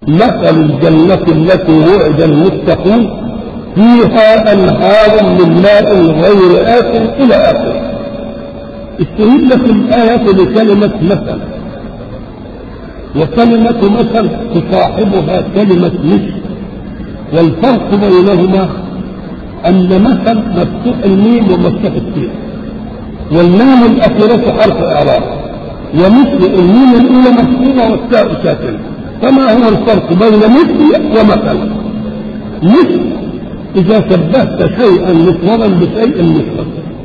مثل الجنة التي وعد المتقون فيها أنهار من ماء غير آسن إلى آخره استهل في الآية بكلمة مثل وكلمة مثل تصاحبها كلمة مثل والفرق بينهما أن مثل مفتوح الميم ومفتوح السين واللام الأخيرة حرف إعراب ومثل الميم الأولى مفتوحة والتاء ساكنة فما هو الفرق بين مثل ومثل مثل إذا شبهت شيئا مفردا بشيء مفرد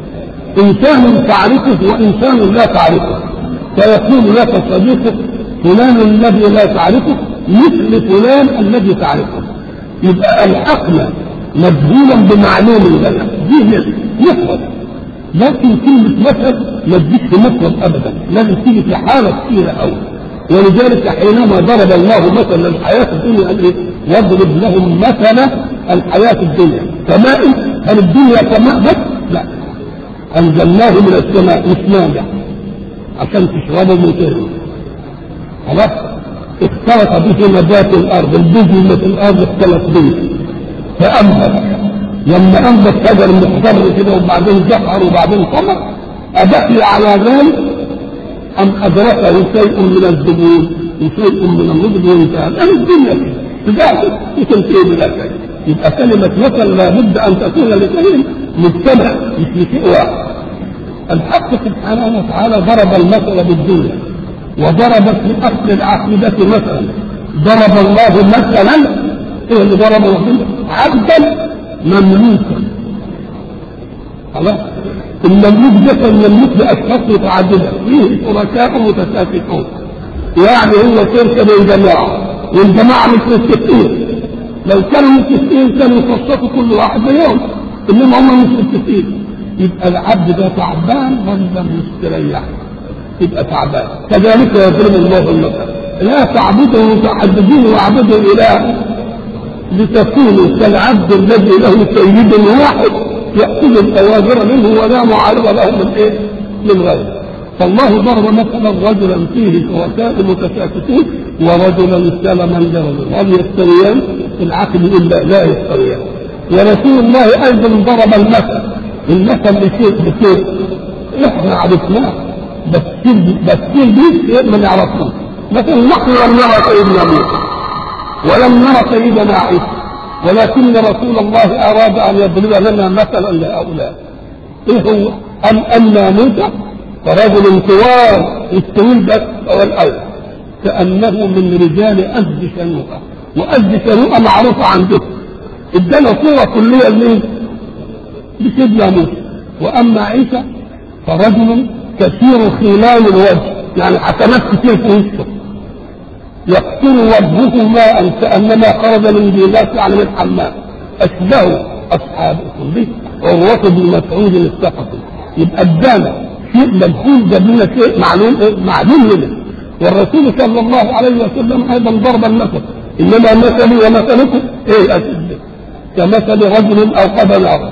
إنسان تعرفه وإنسان لا تعرفه فيقول لك صديقك فلان الذي لا تعرفه مثل فلان الذي تعرفه يبقى الحقنا مجهولا بمعلوم لنا دي مثل مفرد لكن كلمة مثل ما تجيش مفرد أبدا لازم تيجي في حالة كثيرة أوي ولذلك حينما ضرب الله مثلا الحياة الدنيا قال ايه؟ واضرب لهم مثل الحياة الدنيا كماء هل الدنيا كماء بس؟ لا أنزلناه من السماء مش مانع عشان تشربوا من تهرب خلاص اختلط به نبات الأرض البذل اللي في الأرض اختلط به فأنبت لما أنبت شجر مخضر كده وبعدين زهر وبعدين ثمر أبقي على ذلك أم أدركه شيء من الذبول وشيء من النضج وانتهى الآن الدنيا تجاهل وتنتهي بلا شيء يبقى كلمة مثل لابد أن تكون لشيء مجتمع مش لشيء واحد الحق سبحانه وتعالى ضرب المثل بالدنيا وضرب في أصل العقيدة مثلا ضرب الله مثلا إيه اللي ضربه عبدا مملوكا خلاص المملوك ده كان مملوك لاشخاص متعدده فيه شركاء متشاكسون يعني هو شركه من جماعه والجماعه مش متفقين لو كانوا متفقين كانوا يخصصوا كل واحد بيوم انما هم مش متفقين يبقى العبد ده تعبان ولا مستريح يبقى تعبان كذلك يضرب الله المثل لا تعبدوا متعددين واعبدوا اله لتكونوا كالعبد الذي له سيد واحد يأخذ الأوامر منه ولا معارض له من إيه؟ من غيره. فالله ضرب مثلا رجلا فيه شركاء متشاكسون ورجلا سلما لرجل هل يستويان؟ العقل يقول لا لا يستويان. ورسول الله أيضا ضرب المثل المثل بشيء بشيء احنا عرفناه بس بس دي ما نعرفوش مثلا نحن لم نرى سيدنا موسى ولم نرى سيدنا عيسى ولكن رسول الله أراد أن يضرب لنا مثلا لهؤلاء إيه هو؟ أم أن موسى فرجل طوال الطويل بس هو الأول كأنه من رجال أزد شنوءة وأزد شنوءة معروفة عندهم ادانا صورة كلية لمين؟ لسيدنا موسى وأما عيسى فرجل كثير خلال الوجه يعني حسنات كثير في وجهه يقطر وجهه ماء كانما خرج من جيلات يعني من حمام اشبه اصحابكم به عروة بن مسعود الثقفي يبقى ادانا شيء مجهول جاب لنا شيء معلوم معلوم لنا والرسول صلى الله عليه وسلم ايضا ضرب المثل انما مثلي ومثلكم ايه اشد كمثل رجل اوقد نارا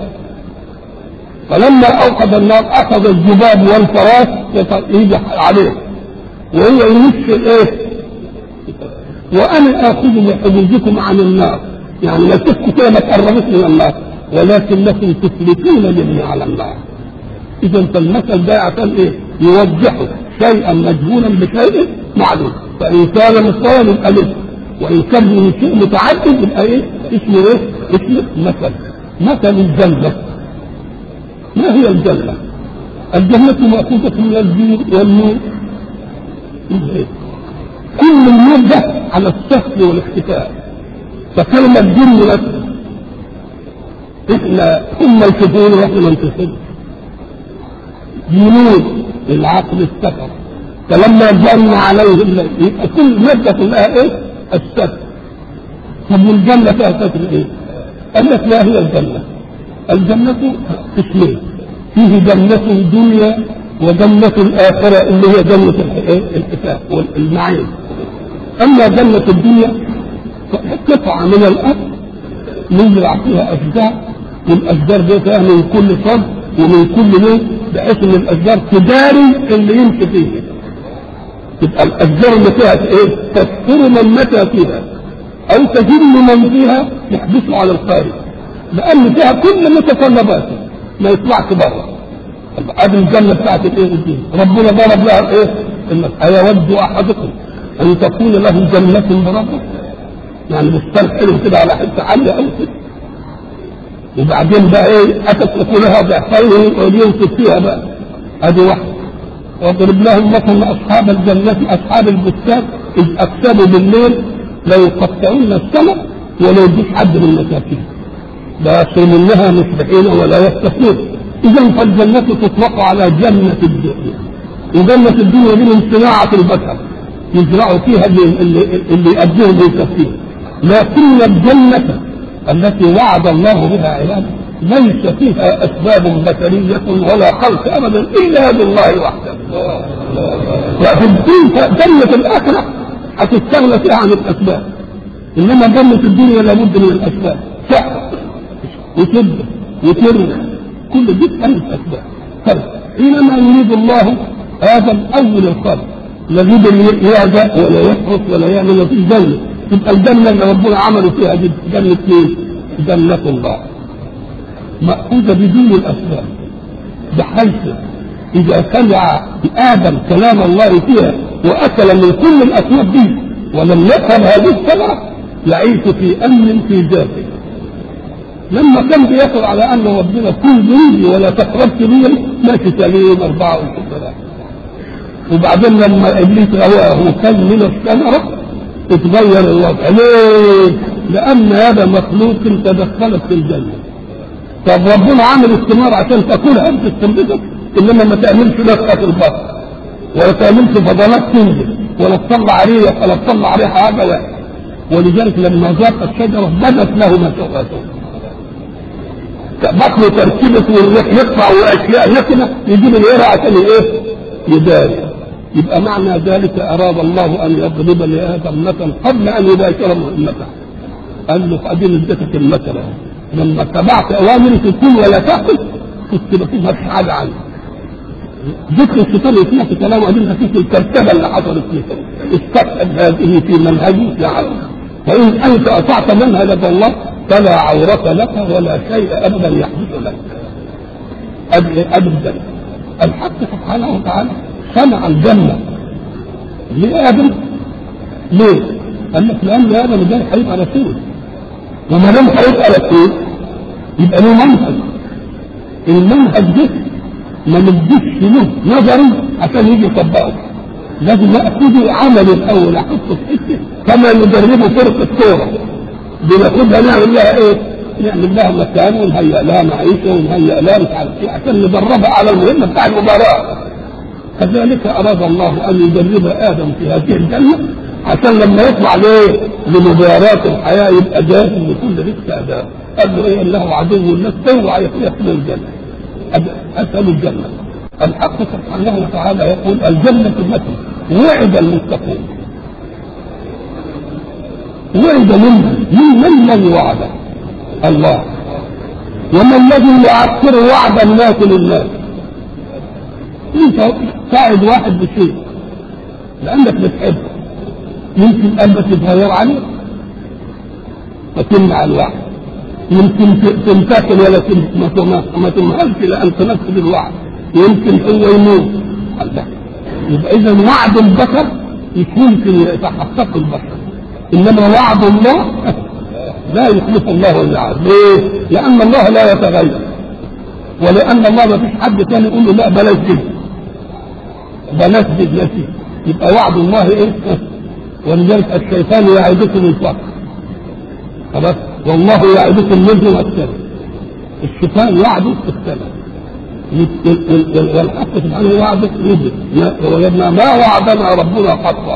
فلما اوقد النار اخذ الذباب والفراش يجي عليه وهو يمشي ايه وانا اخذ بحدودكم عن النار يعني لا تبكوا كده ما تقربوش من النار ولكنكم تفلتون مني على النار اذا فالمثل ده عشان ايه يوضحوا شيئا مجهولا بشيء معلوم فان كان مستوى يبقى مثل وان كان من شيء متعدد يبقى ايه اسمه ايه اسمه مثل مثل الجنه ما هي الجنه الجنه ماخوذه من الدين والنور إيه؟ كل النور ده على السهل والاختفاء فكلمة الجن نفسه احنا هم الكفور واحنا ننتصر جنود العقل السفر فلما جن عليه الليل يبقى كل مادة لها ايه؟ الستر طب والجنة فيها ستر ايه؟ قال لك لا هي الجنة الجنة قسمين فيه جنة دنيا وجنة الآخرة اللي هي جنة الحساب والمعين أما جنة الدنيا قطعة من الأرض نزرع فيها أشجار والأشجار دي فيها من كل صد ومن كل لون بحيث إن الأشجار تداري اللي يمشي فيه تبقى الأشجار اللي فيها إيه؟ تستر من متى فيها او تجن من فيها يحبسه على الخارج لان فيها كل متطلباته ما يطلعش بره ادي الجنه بتاعت الايه دي ربنا ضرب لها الايه ايود احدكم ان تكون له جنه بربه يعني بستان حلو كده على حته عاليه قوي كده وبعدين بقى ايه اتت اكلها ضعفين وينصف فيها بقى ادي واحده واضرب لهم مثلا اصحاب الجنه اصحاب البستان اذ اقسموا بالليل ليقطعون السماء ولا يجيش حد من المساكين لا يصومونها مصبحين ولا يستثنون اذا فالجنه تطلق على جنه الدنيا وجنه الدنيا دي من صناعه البشر يزرعوا فيها اللي, اللي, اللي يأديهم ويكفيهم لكن الجنه التي وعد الله بها عباده ليس فيها اسباب بشريه ولا خلق ابدا الا بالله وحده وفي الدين جنه الاخره هتستغنى فيها عن الاسباب انما جنه الدنيا لابد من الاسباب سحر وشده وترمى كل دي كانت اسباب طيب حينما يريد الله هذا الاول الخلق لا يريد يهدأ ولا يحرس ولا يعمل في الجنه تبقى الجنه اللي ربنا عمله فيها دي جنه مين؟ جنه الله مأخوذة بدون الأسباب بحيث إذا سمع آدم كلام الله فيها وأكل من كل الأسباب دي ولم يفهم هذه السبعة يعيش في أمن في ذاته لما كان بياكل على أن ربنا كل بيدي ولا تقربت لي ماشي سليم أربعة وثلاثة وبعدين لما إبليس غواه وكان من الثمرة اتغير الوضع ليه؟ لأن هذا مخلوق تدخلت في الجنة طب ربنا عامل الثمار عشان تاكلها انت تستنبطك انما ما تعملش نفخه في البطن ولا تعملش فضلات تنزل ولا تطلع ريح ولا تطلع ريحه حاجه واحده ولذلك لما ذاق الشجره بدت له مسوءاته بطنه تركيبه والريح يطلع واشياء نتنه يجيب الهيره عشان ايه؟ يداري يبقى معنى ذلك اراد الله ان يضرب لادم مثلا قبل ان يباشر مهمته قال له قديم اديتك المثل لما اتبعت اوامري في الكل ولا تاكل كنت بتظهر حاجه عنه ذكر الشيطان يسمع في كلامه قديم في الكركبه اللي حصلت فيه استفقد هذه في منهجه لعله فان انت اطعت منهج الله فلا عورة لك ولا شيء ابدا يحدث لك ابدا الحق سبحانه وتعالى صنع الجنه لادم ليه؟ قال لك لان ادم ده هيبقى رسول وما دام هيبقى رسول يبقى له منهج المنهج ده ما نديش له نظري عشان يجي يطبقه لازم ناخده عملي الاول احطه في حته كما ندربه فرقه كوره بناخدها نعمل لها ايه؟ نعمل لها مكان ونهيئ لها معيشه ونهيئ لها مش عارف ايه عشان ندربها على المهمه بتاع المباراه كذلك اراد الله ان يدرب ادم في هذه الجنه عشان لما يطلع ليه لمباراة الحياة يبقى جاهز لكل رزق أداء قال له إيه الله عدو الناس اوعى يدخل الجنة أسأل الجنة الحق سبحانه وتعالى يقول الجنة التي وعد المتقون وعد منهم من من الذي وعده الله وما الذي يعكر وعد الناس لله انت ساعد واحد بشيء لانك بتحبه يمكن قلبك يتغير عليه فتمنع الوعد يمكن تمتثل ولا ما تمهلش لان تنفذ الوعد يمكن هو يموت الله يبقى اذا وعد البشر يكون في يتحقق البشر انما وعد الله لا يخلف الله الوعد ليه؟ لان الله لا يتغير ولان الله ما فيش حد ثاني يقول له لا بلاش دي بلاش دي بلاش دي يبقى وعد الله ايه؟ ولذلك الشيطان يعدكم الفقر خلاص والله يعدكم منه والسلام الشيطان يعدك في السلام والحق سبحانه وعدك يدرك وجدنا ما وعدنا ربنا حقا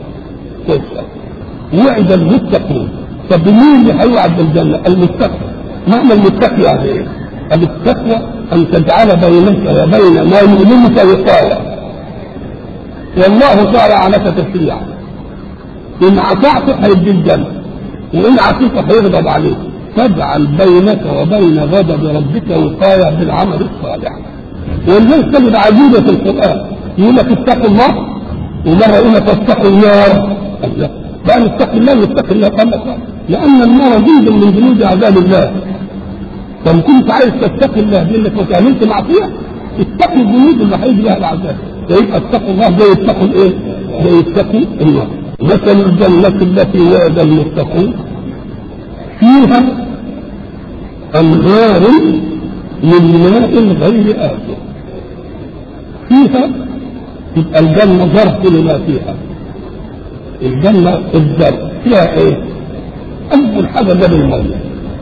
وعد المتقون طب مين اللي هيوعد بالجنه؟ المتقي معنى المتقي يعني ايه؟ التقوى ان تجعل بينك وبين ما يؤلمك وقايه والله شرع لك تشريعا ان عصيته هيدي الجنه وان عصيته هيغضب عليك فاجعل بينك وبين غضب ربك وقايه بالعمل الصالح ولذلك تجد عجيبه في القران يقول لك اتقوا الله ومره يقول لك اتقوا النار بقى قال اتق الله واتق الله قال لك لان النار جند من جنود اعداء الله فان كنت عايز تتقي الله بانك ما تعملش معصيه اتقي الجنود اللي هيجي لها العذاب فيبقى اتقوا الله ده يتقوا الايه؟ ده يتقوا النار مثل الجنة التي وعد المتقون فيها أنهار من ماء غير آسف فيها تبقى الجنة ظرف لما فيها الجنة الظرف فيها ايه؟ أول حاجة باب المية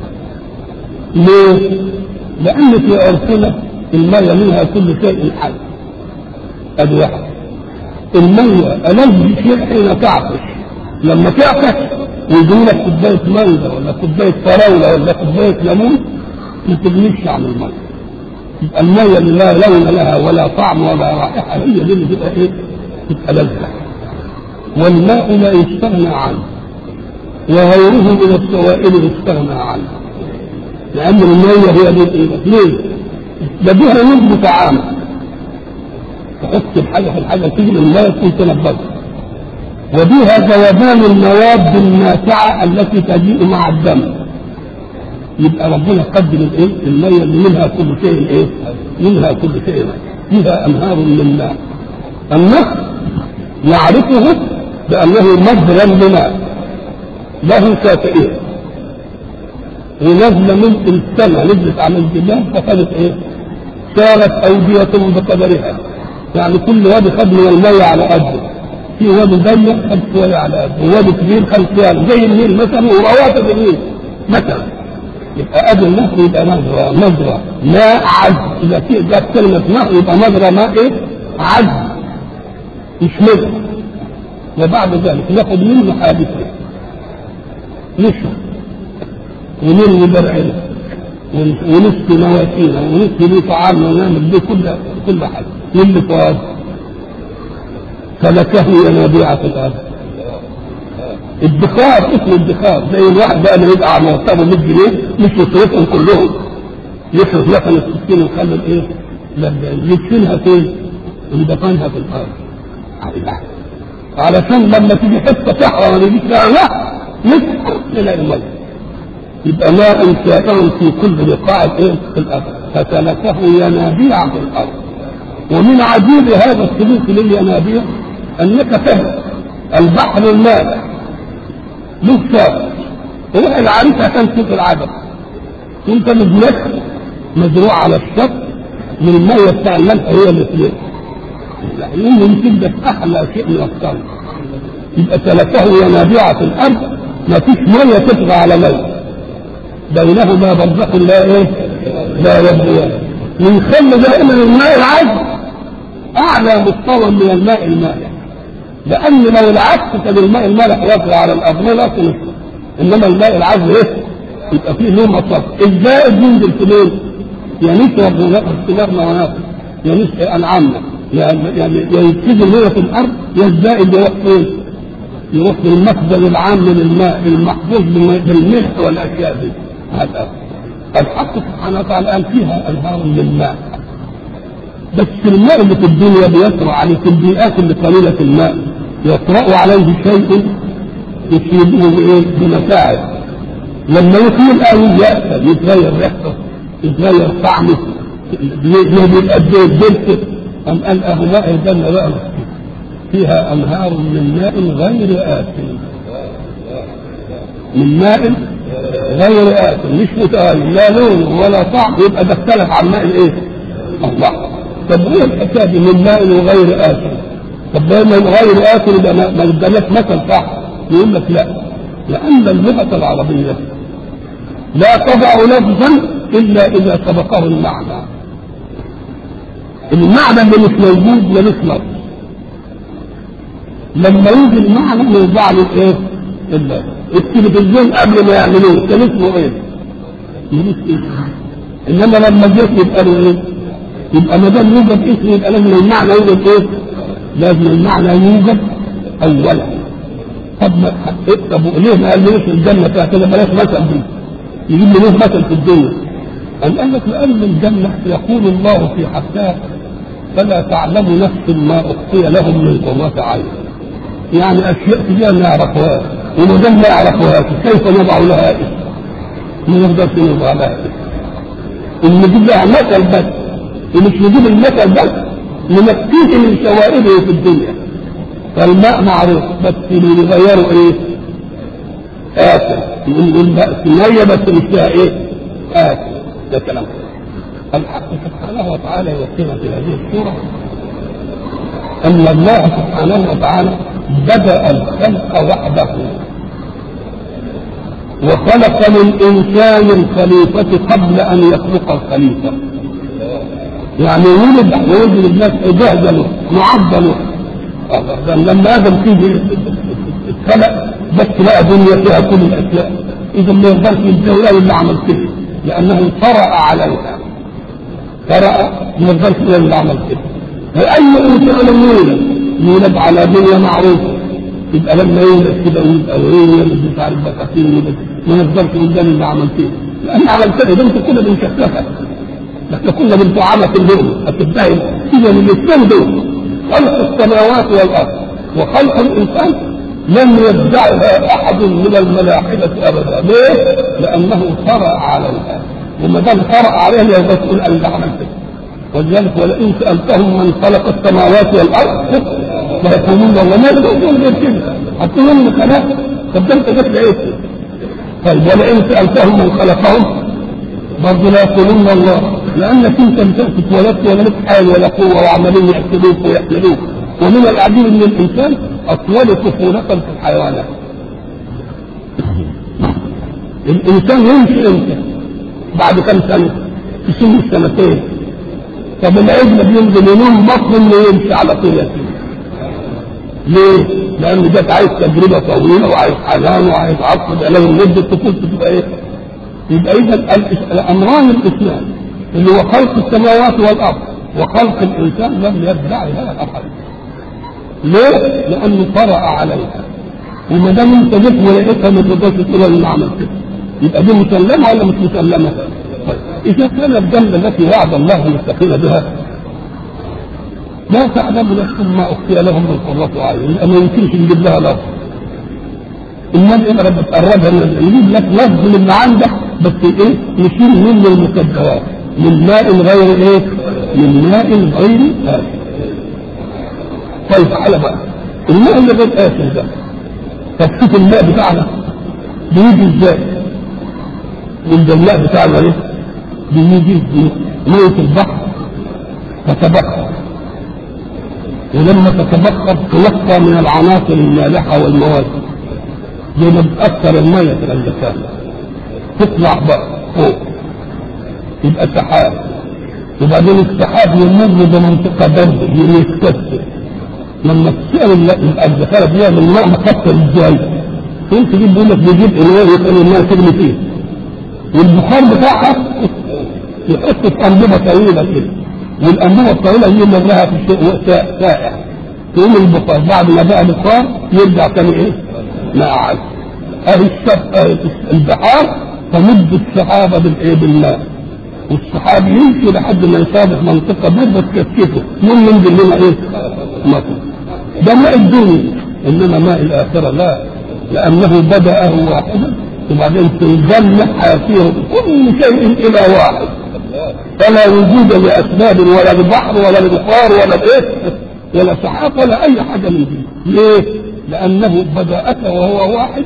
ليه؟ لأن في عرفنا المية منها كل شيء حي أدي واحد المية ألذ شيء حين تعطش لما تعطش ويجي لك كوباية مانجا ولا كوباية فراولة ولا كوباية ليمون ما تغنيش عن المية يبقى المية اللي لا لون لها ولا طعم ولا رائحة هي دي اللي تبقى ايه؟ تبقى لذة والماء لا يستغنى عنه وغيره من السوائل يستغنى عنه لأن المية هي دي الايه؟ ليه؟ ده بها نسبة عامة تحط الحاجة في الحاجة تيجي من المية تكون تنبذها وبها ذوبان المواد النافعة التي تجيء مع الدم يبقى ربنا قدم الايه؟ المية اللي منها كل شيء ايه؟ منها كل شيء فيها انهار من ماء النهر نعرفه بانه مجرى لماء له شافئين ونزل من السماء نزلت على الجبال فخدت ايه؟ سارت اودية بقدرها يعني كل وادي خد من المية على قده في وادي ضيق خد شوية على قده ووادي كبير خد شوية زي النيل مثلا ورواتب النيل مثلا يبقى ادي النهر يبقى مجرى مجرى ماء عذب اذا في جت كلمة نهر يبقى مجرى ماء ايه؟ عذب يشمله وبعد ذلك ناخد منه حادثة نشرب ونرمي درعنا ونسقي مواسينا ونسقي بيه طعامنا ونعمل بيه كل كل حاجه واللي فؤاد فلكه ينابيع في الارض ادخار اسمه ادخار زي الواحد بقى اللي يبقى على مرتبه 100 جنيه مش يصرفهم كلهم يصرف مثلا السكين ويخلي الايه؟ يدفنها فين؟ ويدفنها في الارض علشان لما تيجي حته تحرى ما يجيش فيها لا نسحر الى الميه يبقى ماء سائر في كل بقاع الايه؟ في الارض فسلكه ينابيع في الارض ومن عجيب هذا السلوك للينابيع انك فهم البحر الماء له شاطئ روح العريس عشان تشوف العدد وانت مزمك مزروع على الشط من الميه بتاع الملح هي اللي تلف يقوم يمكن ده احلى شيء من الصرف يبقى سلكه ينابيع في الارض ما فيش ميه تطغى على ميه بينهما برزخ لا ايه لا يبغيان ونخلي دائما الماء العذب اعلى مستوى من الماء المالح لان لو العكس كان الماء المالح يطغى على الارض لا تنسى انما الماء العذب ايه يبقى فيه له مصاف الزائد ينزل في ليه يا نشرب وناخد ثمارنا وناخد يا نسقي انعامنا يعني يعني يبتدي المية في الارض يا الزائد يروح فين؟ يروح للمخزن العام من الماء المحفوظ بالملح والاشياء دي هذا الحق سبحانه وتعالى قال فيها انهار من ماء بس الماء اللي في الدنيا بيطرأ عليه في البيئات اللي قليلة الماء يطرأ عليه شيء يصيبه بايه؟ بمتاعب لما يطيل قوي يأكل يتغير ريحته يتغير طعمه يبقى قد ايه بلته أم قال أهو ماء الجنة بقى فيها أنهار من ماء غير آسن من ماء غير آسن مش متغير لا لون ولا طعم يبقى ده اختلف عن ماء الايه؟ الله طب ايه الحكايه دي من ماء وغير آسن طب لما غير آسن يبقى ما اداناش مثل صح يقول لك لا لأن اللغة العربية لا تضع لفظا إلا إذا سبقه المعنى المعنى اللي مش موجود ملوش لفظ لما يجي المعنى يرجع له ايه؟ الا التلفزيون قبل ما يعملوه كان اسمه ايه؟ ملوش اسم انما لما جيت يبقى له ايه؟ يبقى ما دام يوجد اسم يبقى لازم المعنى يوجد ايه؟ لازم المعنى يوجد اولا طب ما طب ليه ما قالوش الجنه فيها كده بلاش مثل دي يجيب لي ليه مثل في الدنيا قال قال لك لان الجنه يقول الله في حقها فلا تعلم نفس ما اخفي لهم من قرة عين يعني اشياء كثيره ما يعرفوها وما دام ما يعرفوها كيف نضع لها اسم؟ ما نقدرش نضع لها اسم ان نجيب لها مثل بس ومش نجيب المثل بس ننقيه من شوائبه في الدنيا فالماء معروف بس اللي يغيروا ايه؟ آسف نقول بقى مية بس مش فيها ايه؟ آسف ده كلام الحق سبحانه وتعالى يوصينا في هذه السورة أن الله سبحانه وتعالى بدأ الخلق وحده وخلق للإنسان الخليفة قبل أن يخلق الخليفة يعني ولد ولد الناس جهد له معد له لما آدم فيه اتخلق بس لقى دنيا فيها كل الأشياء إذا ما يقدرش ينتهي اللي عمل كده لأنه طرأ عليها طرأ ما يقدرش اللي عمل كده فأي إنسان يولد يولد على دنيا معروفة يبقى لما يولد كده ويبقى ويولد مش عارف بقى فين ما يقدرش قدام اللي عمل كده لأن عمل كده ده انت كده بنشكلها احنا كنا بنتعامل اليوم هتنتهي كده من الاثنين دول خلق السماوات والارض وخلق الانسان لم يدعها احد من الملاحده ابدا ليه؟ لانه طرا عليها وما دام طرا عليها يبقى تقول انا اللي عملت كده ولذلك ولئن سالتهم من خلق السماوات والارض ليقولون والله ما يقولون غير كده هتقولون لهم كلام طب ده انت جبت ايه؟ طيب ولئن سالتهم من خلقهم برضه لا يقولون الله لانك انت اتولدت ولا لك حال ولا قوه وعمالين يحسدوك ويحملوك ومن العجيب ان الانسان اطول طفوله في الحيوانات الانسان يمشي امتى؟ بعد كم سنه؟ في سن السنتين طب العجل بينزل ينوم بطن انه يمشي على طول يا سيدي ليه؟ لان ده عايز تجربه طويله وعايز حنان وعايز عقد لازم مده طفولته تبقى ايه؟ يبقى اذا الامران الاسلام اللي هو خلق السماوات والارض وخلق الانسان لم يدعها احد ليه؟ لانه طرأ عليها وما دام انت جيت ولقيتها ما تقدرش تقول انا عملت كده يبقى دي مسلمه ولا مش مسلمه؟ طيب اذا كان الجنه التي وعد الله المتقين بها لا تعلم نفس ما اخفي لهم من قرة اعين يبقى ما يمكنش نجيب لها لفظ الناس ايه رب تقربها نجيب لك لفظ من عندك بس ايه نشيل منه المكدرات من ماء غير ايه من ماء غير آسف طيب على بقى الماء اللي غير آسف ده طب شوف الماء بتاعنا بيجي ازاي من الماء بتاعنا ايه بيجي مية البحر تتبخر ولما تتبخر تلقى من العناصر المالحة والمواد زي ما بتأثر المية في الأندكان تطلع بقى فوق يبقى سحاب وبعدين السحاب يمر بمنطقة برد يتكسر لما تسأل الزكاة بيعمل ماء مكسر ازاي؟ انت تجيب بيقول لك بيجيب انوار يخلي الماء تغلي فيه والبخار بتاعها يحط في أنبوبة طويلة كده والأنبوبة الطويلة دي مرها في شيء سائع تقوم البخار بعد ما بقى بخار يرجع تاني ايه؟ ماء عذب اهي البحار تمد السحابة بالايه بالماء والسحاب يمشي لحد ما يصادف منطقة بردة تكتفه من ينزل لنا ايه؟ مطر ده ماء الدنيا انما ماء الاخرة لا لانه بدأه واحدا وبعدين في الجنة حيصير كل شيء الى واحد فلا وجود لاسباب ولا لبحر ولا لبخار ولا بايه ولا سحاب ولا اي حاجة من دي ليه؟ لانه بدأك وهو واحد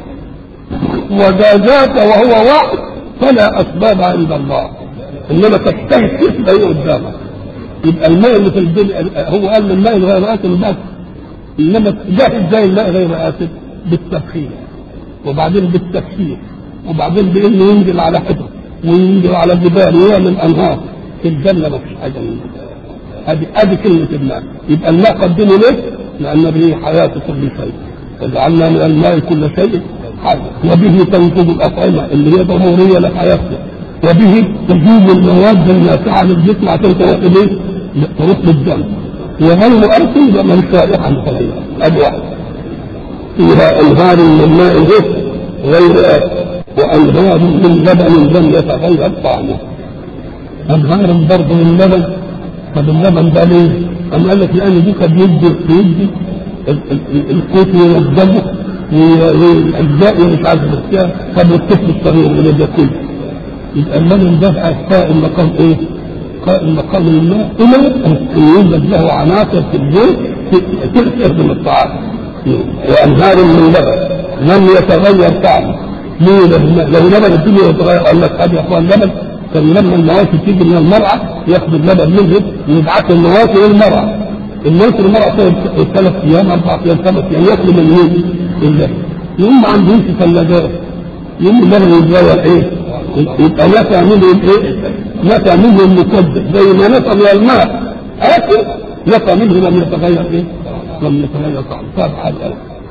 وجازاك وهو واحد فلا اسباب عند الله انما تجتهد تسبق ايه قدامك يبقى الماء اللي في الدنيا هو قال الماء غير آسف بس انما جاهز زي الماء غير آسف بالتبخير وبعدين بالتكسير وبعدين بانه ينزل على حجر وينزل على جبال ويعمل انهار في الجنه ما فيش حاجه من هذه هذه كلمه الماء يبقى الماء قدمه ليه؟ لان به حياه كل شيء وجعلنا من الماء كل شيء حي وبه تنفذ الاطعمه اللي هي ضروريه لحياتنا وبه تجوب المواد النافعه للجسم عشان تروح ليه؟ تروح للدم وغير ارسل من شائعا قليلا ادي واحد فيها انهار من ماء غير غير آسف وانهار من لبن لم يتغير طعمه انهار برضه من لبن طب اللبن ده ليه؟ أم قال لك لأن دي كان بيدي بيدي ال- ال- القوت وينضمه والاجزاء ومش عارف بس طب الطفل الصغير اللي ده كله يبقى اللبن ده قائم مقام ايه؟ قائم مقام الماء الى ان يوجد له عناصر في الزيت تخدم الطعام وانهار من لبن لم يتغير طعمه ليه لما لو لبن الدنيا يتغير قال لك هذا يا اخوان لبن كان لما المواشي تيجي من المرعى ياخد اللبن منهم ويبعث المواشي للمرعى المواشي المرعى تقعد ثلاث ايام اربع ايام خمس ايام ياكلوا من مين؟ اللبن يقوم ما عندهمش ثلاجات يقوم اللبن يتغير ايه؟ يبقى نفع منهم ايه؟ نفع منهم مكدس زي ما نفع من الماء اكل نفع منه لم يتغير ايه؟ لم يتغير طعمه طب حاجه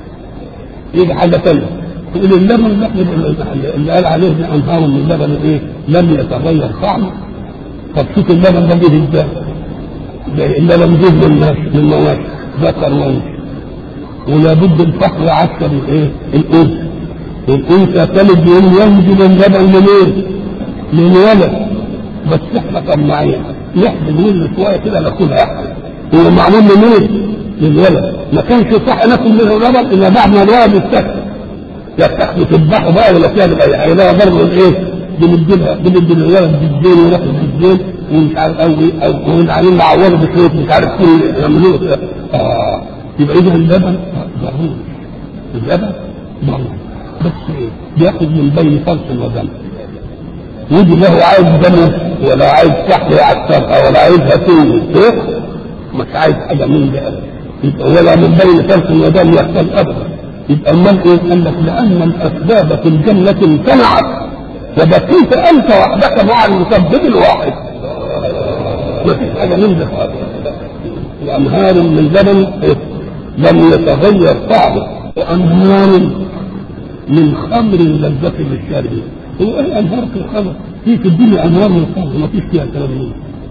يجي حاجه ثانيه تقول اللبن اللي احنا اللي قال عليه ده انهار من اللبن ايه؟ لم يتغير طعمه طب شوف اللبن ده جه ازاي؟ ده اللبن جه من الناس من مواشي ذكر وانثى ولا بد الفقر عسكر الايه؟ الانثى والانثى تلد يوم ينزل اللبن منين؟ من ولد بس احنا طماعين نحمل منه شويه كده ناكلها احنا هو معمول منين؟ للولد ما كانش صح ناكل منه لبن الا بعد ما الولد يتاكل لا تاخده تذبحه بقى ولا تعمل اي حاجه لا برضه الايه؟ بنديلها بندي الولد بالزين وناخد بالزين ومش عارف او او وبعدين نعوضه بشويه مش عارف كل يعملوه كده. اه يبقى اذا اللبن ضروري اللبن ضروري بس ايه؟ بياخد من بين فرس ودم ودي له عايز دم ولا عايز سحب يعسرها ولا عايزها تنزل ايه؟ مش عايز حاجه من ده يبقى ولا من بين فرس ودم يحصل ابدا يبقى امال ايه؟ قال لك لان الاسباب في الجنه امتنعت وبقيت انت وحدك مع المسبب الواحد ما فيش حاجه من ده وانهار من لبن إيه؟ لم يتغير طعمه وانهار من خمر لذة للشاربين هو ايه انهار في الخمر؟ في في الدنيا انهار من الخمر ما فيش فيها كلام من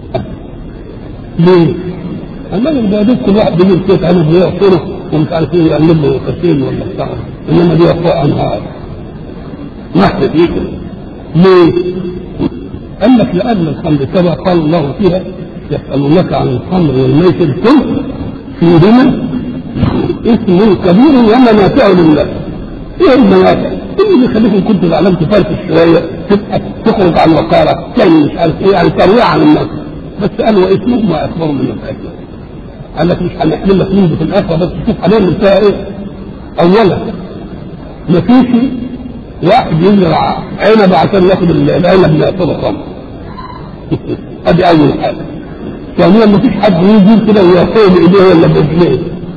ليه؟ اما اللي كل واحد بيجيب كيس عنب ويعصره ومش عارف ايه يعمل له كاسين ولا بتاع انما دي اخطاء انهار نحن فيه ليه؟ قال لك لان الخمر كما قال الله فيها يسالونك عن الخمر والميسر قل فيهما اسم كبير ومنافع للناس ايه المنافع؟ اللي بيخليكم كنتوا زعلان تفرفش شويه تبقى تخرج عن وقارك تعمل مش عارف ايه يعني ترويع عن الناس بس قال واسمهما اكبر من نفعهما قال لك مش هنحمل لك منه في الاخره بس تشوف هنعمل فيها ايه؟ اولا ما فيش واحد يزرع عنب عشان ياخد العنب من يعتبر خمر ادي اول حاجه ثانيا ما فيش حد يجي كده ويقول بايديه ولا برجليه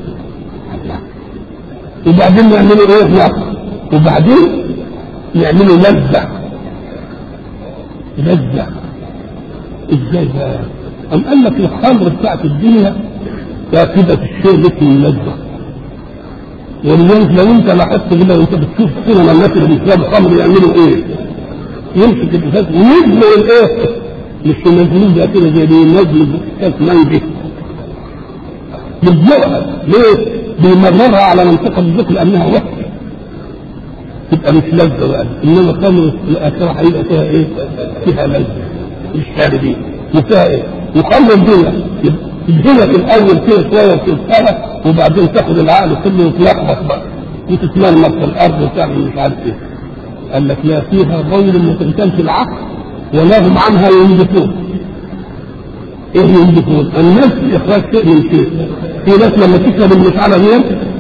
وبعدين يعملوا ايه نقص وبعدين يعملوا لذة لذة ازاي بقى؟ أم قال لك الخمر بتاعت الدنيا كده الشيء مثل اللذة ولذلك لو انت لاحظت كده وانت بتشوف سينما الناس اللي بيشربوا خمر يعملوا ايه؟ يمسك الازاز ويجمع الايه؟ مش ينزلوه ده كده زي بينزلوا كاس مانجي بيبلغها ليه؟ بيمررها على منطقه الذكر لانها وحشه تبقى مش لذة بقى انما الخمر الاخره هيبقى فيها ايه؟ فيها لذة مش شاربين وفيها ايه؟ وخمر الدنيا تدهنك الاول كده شويه وتتسرق وبعدين تاخد العقل كله وتلخبط بقى وتتمرمط في الارض وتعمل مش عارف ايه قال لك لا فيها غير ما تمتلش العقل ولا هم عنها ينزفون ايه ينزفون؟ الناس اخراج شيء من شيء في ناس لما تشرب المشعله دي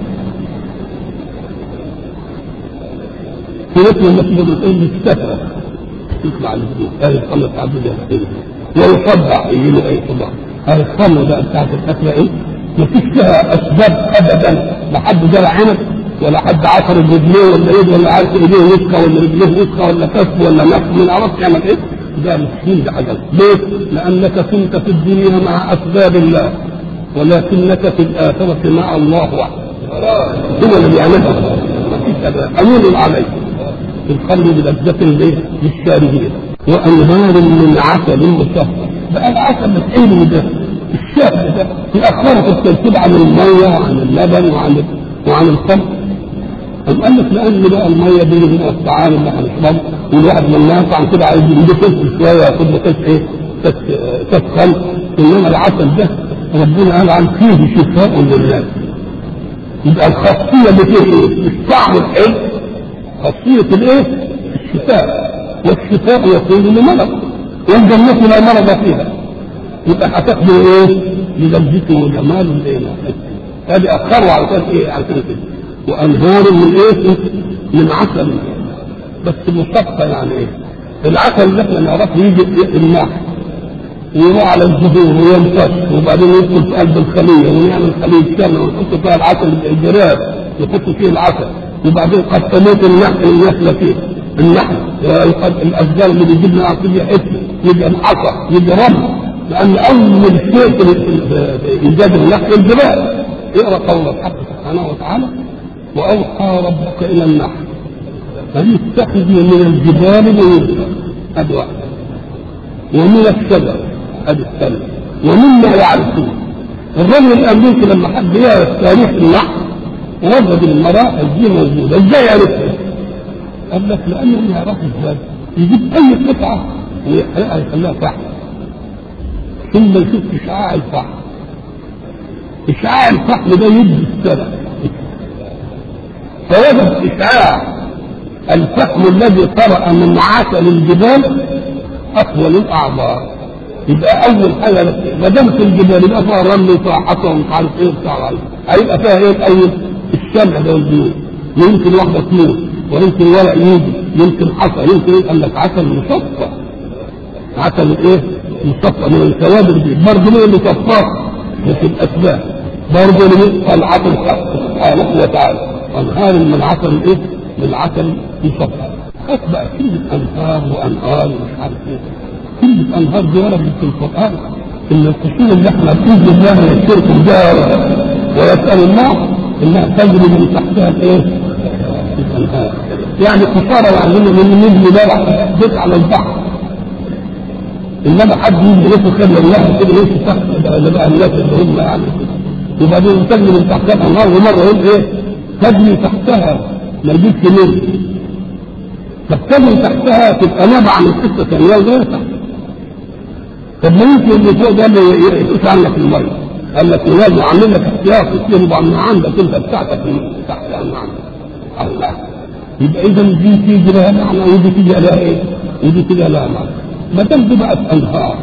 في ناس لما تشرب الأم تستفرغ تطلع الهدوء هذه الخمر تعبد ويصدع يجي له اي صداع هذه الخمر بقى بتاعت الاكله ايه؟ ما فيش فيها اسباب ابدا لا حد زرع عنب ولا حد عصر رجليه ولا ايه ولا عارف ايديه وسخه ولا رجليه وسخه ولا كف ولا نفس ما نعرفش يعمل ايه؟ ده مسكين ده حاجه ليه؟ لانك كنت في الدنيا مع اسباب الله ولكنك في الاخره مع الله وحده هو اللي بيعملها امين عليه الخمر بلذة للشاربين وانهار من عسل مسهر بقى العسل الحلو ده الشهر ده يأخرك الترتيب عن المية وعن اللبن وعن وعن الخمر أم قال لك لأن بقى المية دي من الطعام اللي هنشربه والواحد لما يطعم كده عايز ينبسط شوية ياخد له كاس إيه؟ كاس كاس خمر إنما العسل ده ربنا قال عن فيه شفاء للناس يبقى الخاصيه اللي فيه ايه؟ الطعم الحلو خاصيه الايه؟ الشفاء والشفاء يكون لمرض والجنه لا مرض فيها يبقى هتاخدوا ايه؟ لذلته وجمال الليل هذه اخروا علشان ايه؟ علشان كده وانهار من ايه؟ من عسل بس مصفى يعني ايه؟ العسل اللي احنا نعرفه يجي النحل ويروح على الزهور ويمتص وبعدين يدخل في قلب الخليه ونعمل خليه سمنه ونحط فيها العسل الجراب يحط فيه العسل وبعدين قد تموت النحل النحله فيه النحل الاشجار اللي بيجيب لنا عصير حته يبقى الحصى يبقى رمل لان اول شيء في ايجاد النحل الجبال اقرا قول الحق سبحانه وتعالى واوحى ربك الى النحل ان اتخذوا من الجبال بيوتا هذه واحده ومن الشجر هذه الثانيه ومما يعرفون الرجل الامريكي لما حد يعرف تاريخ النحل وجد المراحل دي موجوده ازاي عرفها؟ قال لك لانه يعرف ازاي يجيب اي قطعه ويحرقها يخليها فحم ثم يشوف اشعاع الفحم اشعاع الفحم ده يدي السنه فوجد اشعاع الفحم الذي طرأ من عسل الجبال اطول الاعضاء يبقى اول حاجه ما دام في الجبال يبقى فيها رمل وفيها حصى ومش عارف ايه وبتاع هيبقى فيها ايه الاول الشمع ده والبيوت يمكن واحده تموت ويمكن ورق يجي يمكن حصى يمكن ايه قال لك عسل مصفى عسل ايه مصفى من الكوادر دي برضه مين اللي صفاه مش الاسباب برضه اللي طلعت الحق سبحانه وتعالى انهار من عسل ايه من عسل مصفى بقى كلمة أنهار وأنهار ومش عارف إيه كلمة أنهار دي وردت في القرآن إن القصور اللي إحنا بإذن الله يشترك بها ويسأل الله إنها تجري من تحتها الإيه؟ الأنهار يعني قصارى وعندنا من نبني بلح بيت على البحر إنما حد يجي يدخل خير لله كده ليش تحت ده بقى الناس اللي هم يعني وبعدين تجري من تحتها الأنهار ومرة يقول إيه؟ تجري تحتها ما يجيبش منه تبتدي تحتها تبقى نابعة عن القصة ثانية وغير تحت طب ما يمكن اللي فوق ده ما يقيس عنك المية قال لك ولاد وعامل لك احتياط كتير يبقى من عندك انت بتاعتك من تحت من عندك الله يبقى اذا دي تيجي لها معنى ودي تيجي لها ايه؟ ودي تيجي لها معنى ما دام دي بقت انهار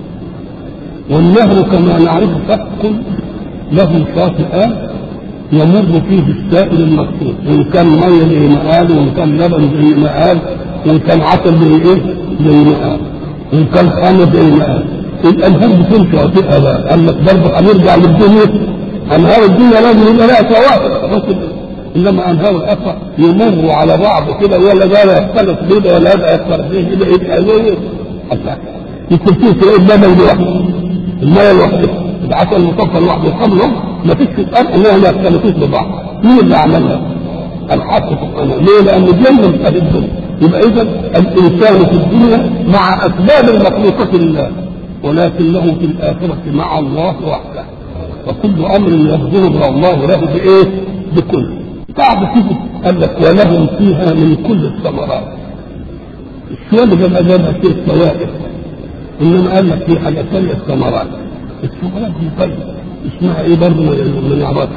والنهر كما نعرف فك له شاطئان يمر فيه السائل المقصود ان كان ميه زي ما قال وان كان لبن زي ما قال وان كان عسل زي ايه زي ما قال وان كان خمر زي ما قال الانهار بتمشي وتبقى بقى قال لك برضه هنرجع للدنيا انهار الدنيا لازم يبقى لها شواطئ انما انهار الاخره يمروا على بعض كده ولا ده يختلط بيده ولا هذا يختلط بيه كده يبقى ايه يكون فيه تلاقي اللبن لوحده الميه لوحدها العسل المصفى لوحده الخمر ما فيش في الارض انها ما يختلطوش ببعض مين اللي عملها؟ الحق سبحانه ليه؟ لان الجنه مش اهل الدنيا يبقى اذا الانسان في الدنيا مع اسباب المخلوقه لله ولكنه في الاخره مع الله وحده وكل امر يصدره الله له بايه؟ بكل بعد كده قال لك ولهم فيها من كل الثمرات السؤال ده ما جابها فيه الفوائد انما قال لك في حاجه ثانيه الثمرات الثمرات دي طيب اسمها ايه برضه ما نعرفش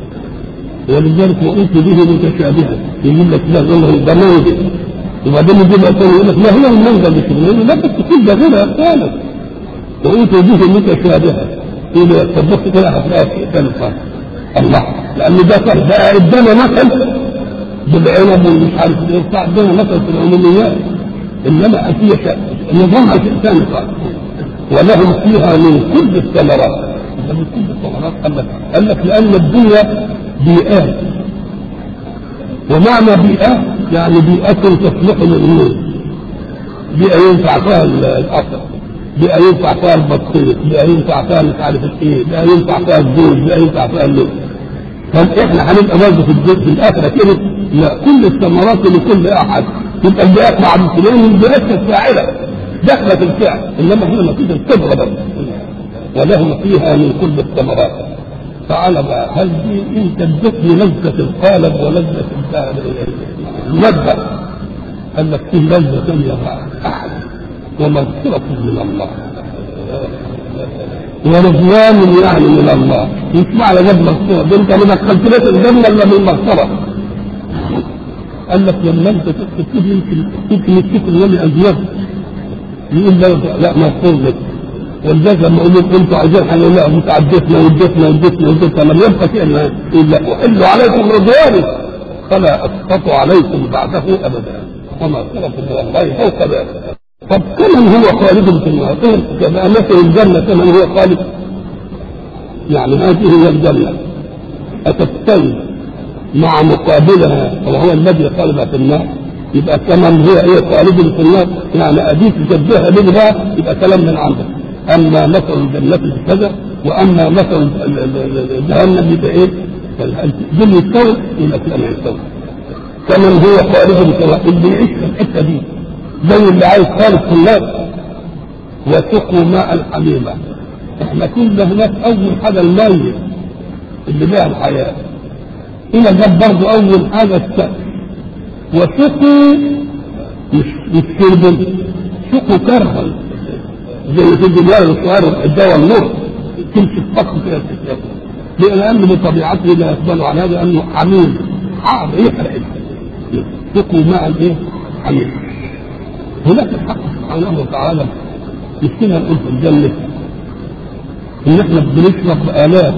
ولذلك وأوتي به متشابها يقول لك لا والله ده موجه وبعدين يجيب ثاني يقول لك لا هو المنزل مش المنزل لا بس تكون ده غيرها ثالث وأوتي به متشابها يقول لك طب بص كده هتلاقي في ثالث خالص الله لأن ده ده ادانا مثل بالعنب والمش عارف ايه بتاع ادانا مثل في العموميات انما اتيه نظامها شيء ثاني خالص ولهم فيها من كل الثمرات من كل الثمرات قال لك قال لك لان الدنيا بيئات ومعنى بيئة يعني بيئة تصلح للنور بيئة ينفع فيها الأصل بيئة ينفع فيها البطيخ بيئة ينفع فيها مش عارف ايه بيئة ينفع فيها الزوج بيئة ينفع فيها اللون فاحنا هنبقى برضه في الجزء في الاخره كده لا كل الثمرات لكل احد يبقى البيئات مع المسلمين البيئات الفاعله داخله في الفعل انما هنا نتيجه الصبغه بس ولهم فيها من كل الثمرات تعالى بقى هل دي انت ادتني لذة القالب ولذة المذهب قال لك في لذة ثانية بقى أحد ومغفرة من الله ورضوان يعني من الله يسمع على جد مغفرة ده انت ما دخلتناش الجنة الا من مغفرة قال لك لما انت تكتب يمكن يمكن يفتكر النبي اذنبت يقول لا لا مغفور لك ولذلك لما اقول لكم انتوا عايزين حاجه لا متعدتنا ودتنا ودتنا ودتنا لم يبقى شيء يقول لا احل عليكم رضواني فلا اسقط عليكم بعده ابدا وما صرف الله فوق ذلك طب كمن هو خالد في النار كما مثل الجنه كمن هو خالد يعني هذه هي الجنه اتستوي مع مقابلها وهو الذي خالد في النار يبقى كمن هو ايه خالد في النار يعني اديك تشبهها بها يبقى كلام من عندك اما مثل الجنه كذا واما مثل جهنم يبقى ايه دول يستوي يبقى كلام يستوي كمن هو خالد في النار اللي يعيش في الحته دي زي اللي عايز خالد في النار وسقوا ماء حميما احنا كنا هناك اول حاجه الميت اللي بها الحياه هنا جاب برضه اول حاجه السقف وسقوا مش مش شرب سقوا كرها زي في الجبال الصغير الدواء النور تمشي الفقر كده تتاكل لان بطبيعته لا يقبل على هذا انه حميم حار يحرق سقوا ماء ايه حميم هناك الحق سبحانه وتعالى مش كده نقول في الجنه ان احنا بنشرب الاف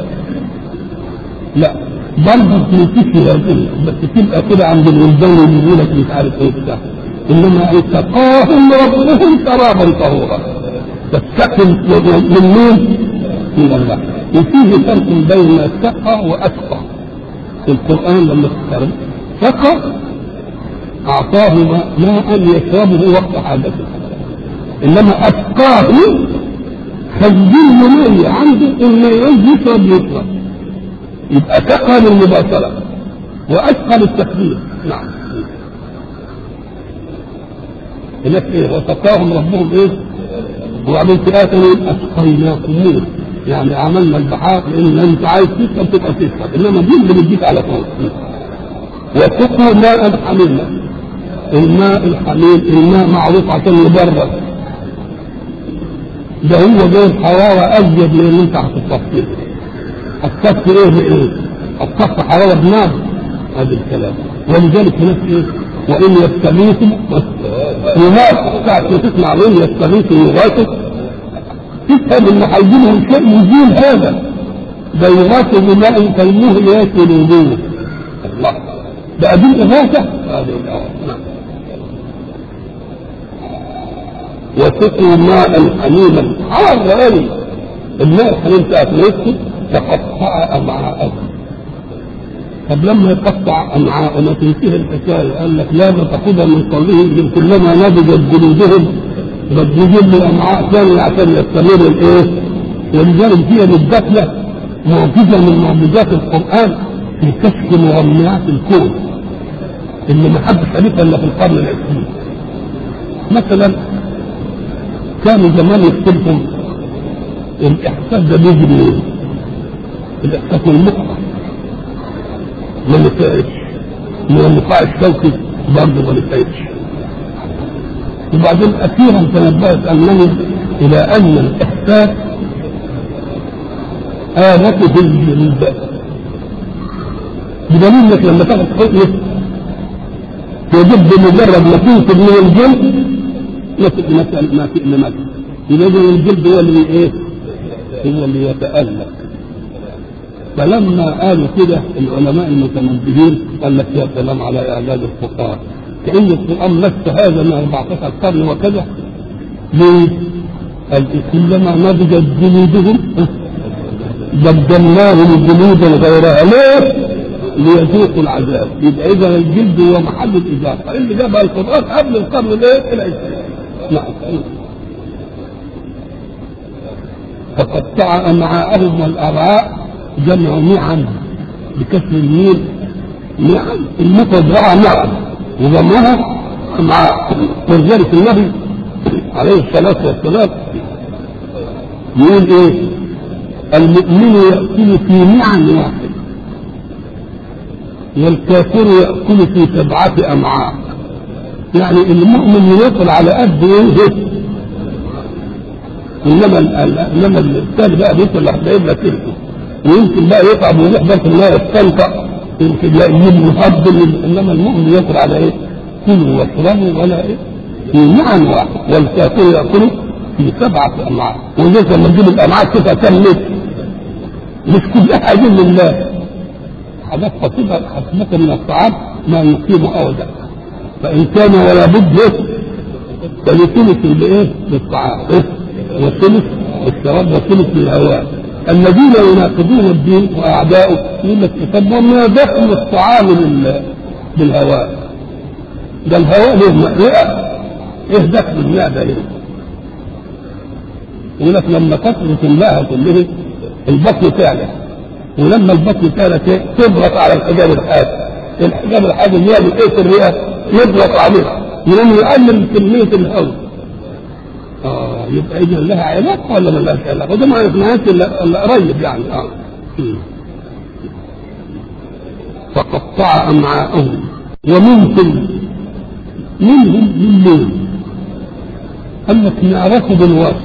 لا برضه بتنتفي هذه بس تبقى كده عند الولدان اللي يقول لك مش عارف ايه بتاع انما سقاهم ربهم شرابا طهورا تستقم من مين؟ من الله وفيه فرق بين سقى واسقى في القران لما تذكر سقى اعطاه ماء يشربه وقت حاجته انما اسقاه خزين مية عنده انه يشرب يشرب يبقى سقى للمباشرة وأسقى للتكبير نعم هناك ايه وسقاهم ربهم ايه وبعدين في آية أسقيناكم يعني عملنا البحار لأن أنت عايز تشرب تبقى تشرب إنما دي اللي بتجيك على طول وسقوا ماء حميما الماء الحميم الماء معروف عشان يبرد ده هو جايب حرارة أزيد من اللي أنت هتتصفيه الصف ايه بايه؟ الصف حرارة بنار هذا الكلام ولذلك هناك ايه؟ وان يستغيثوا يغاثوا ساعة ما تسمع وان يستغيثوا يغاثوا تفهم ان هيجيلهم شيء يزيل هذا ده يغاثوا بماء كالمهل ياكل وجوه الله بقى دي اغاثة هذه نعم وسقوا ماء حميما حار غالي الماء الحميم بتاعت نفسه تقطع امعاءهم طب لما يقطع امعاء ما تنتهي الحكايه قال لك لا تاخذها من قولهم كلما نضجت جلودهم بدهم له امعاء ثانيه عشان يستمر الايه؟ ولذلك هي الدخله معجزه من معجزات القران في كشف مغميات الكون اللي ما حدش عرفها الا في القرن العشرين مثلا كانوا زمان يكتبهم الاحساس ده بيجي منين؟ الاحساس من المخ ما نفعش من النقاع الشوكي برضه ما نفعش وبعدين اخيرا تنبهت انني الى ان الاحساس آلته الجلد بدليل انك لما تاخد حقنه تجد بمجرد ما تنتج من الجلد نفس مثل ما في ما يبقى الجلد هو اللي ايه؟ هو اللي يتألق فلما قالوا كده العلماء المتنبهين قال لك يا سلام على اعداد الفقهاء كان القران نفس هذا من 14 قرن وكذا ليه؟ قال كلما نضجت جلودهم بدلناهم جلودا غيرها ليه؟ ليذوقوا العذاب يبقى اذا الجلد هو محل الاجابه اللي جابها القران قبل القرن الايه؟ العشرين نعم فقطع امعاءهم والارعاء جمع نعم بكسر الميم نعم المفرد رأى نعم وضمها مع ولذلك النبي عليه الصلاة والسلام يقول ايه المؤمن يأكل في نعم واحد والكافر يأكل في سبعة أمعاء يعني المؤمن ياكل على قد ايه انما ال- ال- انما الثاني بقى بيدخل لحد يبقى تلك ويمكن بقى يتعب ويروح بس الماء يستنطق يمكن يقلب ويفضل انما المؤمن ياكل على ايه؟ كلوا واشربوا ولا ايه؟ في نعم واحد والكافر ياكل في سبعه امعاء ولذلك لما تجيب الامعاء تبقى كم متر مش كلها عايزين لله حاجات بسيطه حسنه من الطعام ما يقيم اودا فان كان ولا بد إيه؟ فلثلث الايه؟ للطعام إيه؟ وثلث الشراب وثلث للهواء الذين يناقضون الدين واعداؤه يقول لك طب ما دخل الطعام لل- بالهواء ده الهواء له رئه ايه دخل المعده هنا يقول لك لما كثرة الماء كله البطن تعلى ولما البطن تعلى تضغط على الحجاب الحاد الحجاب الحاد اللي هي بقيه الرئه يضغط عليها يقوم يقلل كميه الهواء اه يبقى اذا لها علاقه ولا ما لهاش علاقه وده ما عرفناهاش الا إلا قريب يعني اه مم. فقطع امعاءهم ومنهم منهم من مين؟ قال لك نعرفه بالوصف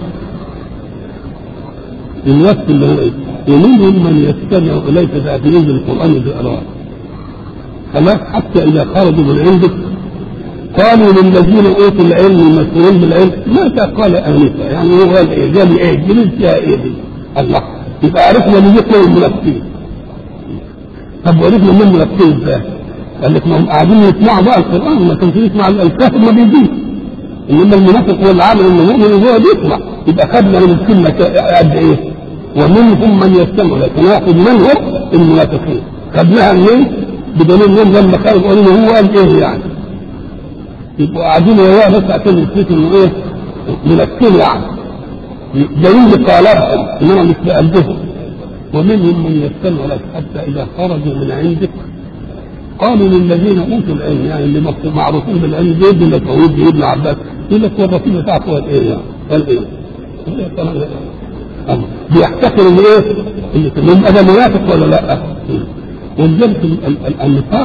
الوصف اللي هو ايه؟ ومنهم من يستمع اليك تاثير القران بارواح خلاص حتى اذا خرجوا من عندك قالوا للذين اوتوا العلم المسؤولين بالعلم ماذا قال انفا يعني هو قال ايه؟ قال ايه؟ جلس فيها ايه دي؟ الله يبقى عرفنا من يقرأ المنافقين طب وعرفنا من المنافقين ازاي؟ قال لك ما هم قاعدين يسمعوا بقى القران ما كانش يسمع الكافر ما بيجيش انما المنافق هو اللي عامل انه مؤمن وهو بيسمع يبقى خدنا من الكلمه قد ايه؟ ومنهم من يستمع لكن ناخذ منهم المنافقين خدناها منين؟ بدليل انهم لما خرجوا قالوا له هو قال ايه يعني؟ يبقوا قاعدين وياه بس عشان يثبتوا انه ايه؟ منافقين يعني دليل قالبهم انما مش بقلبهم ومنهم من يستمع لك حتى اذا خرجوا من عندك قالوا للذين اوتوا العلم يعني اللي مكتوب- معروفين بالعلم زي ابن مسعود زي ابن عباس يقول لك والرسول بتاعته قال ايه يعني؟ قال ايه؟ قال إيه؟ قال إيه؟ أما بيحتكر ان ايه؟ ان يبقى ده منافق ولا لا؟ ولذلك ال- ال- ال- النفاق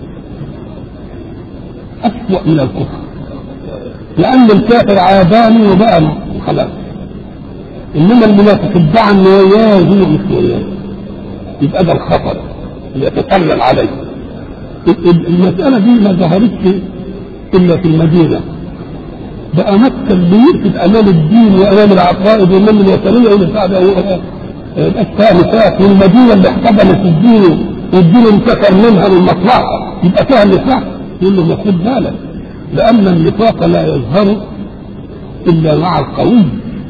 أسوأ من الكفر لأن الكافر عاداني وبقى خلاص إنما المنافق ادعى إنه وياه هو مش وياه يبقى ده الخطر اللي يتسلل عليه ال- ال- المسألة دي ما ظهرتش إلا في المدينة بقى مكة بيركز أمام الدين وأمام العقائد وأمام الوثنية والبتاع ده هو- يبقاش فيها نفاق والمدينة اللي احتضنت الدين والدين انتشر منها للمصلحة يبقى فيها نفاق يقول له ما خد بالك لأن النفاق لا يظهر إلا مع القوي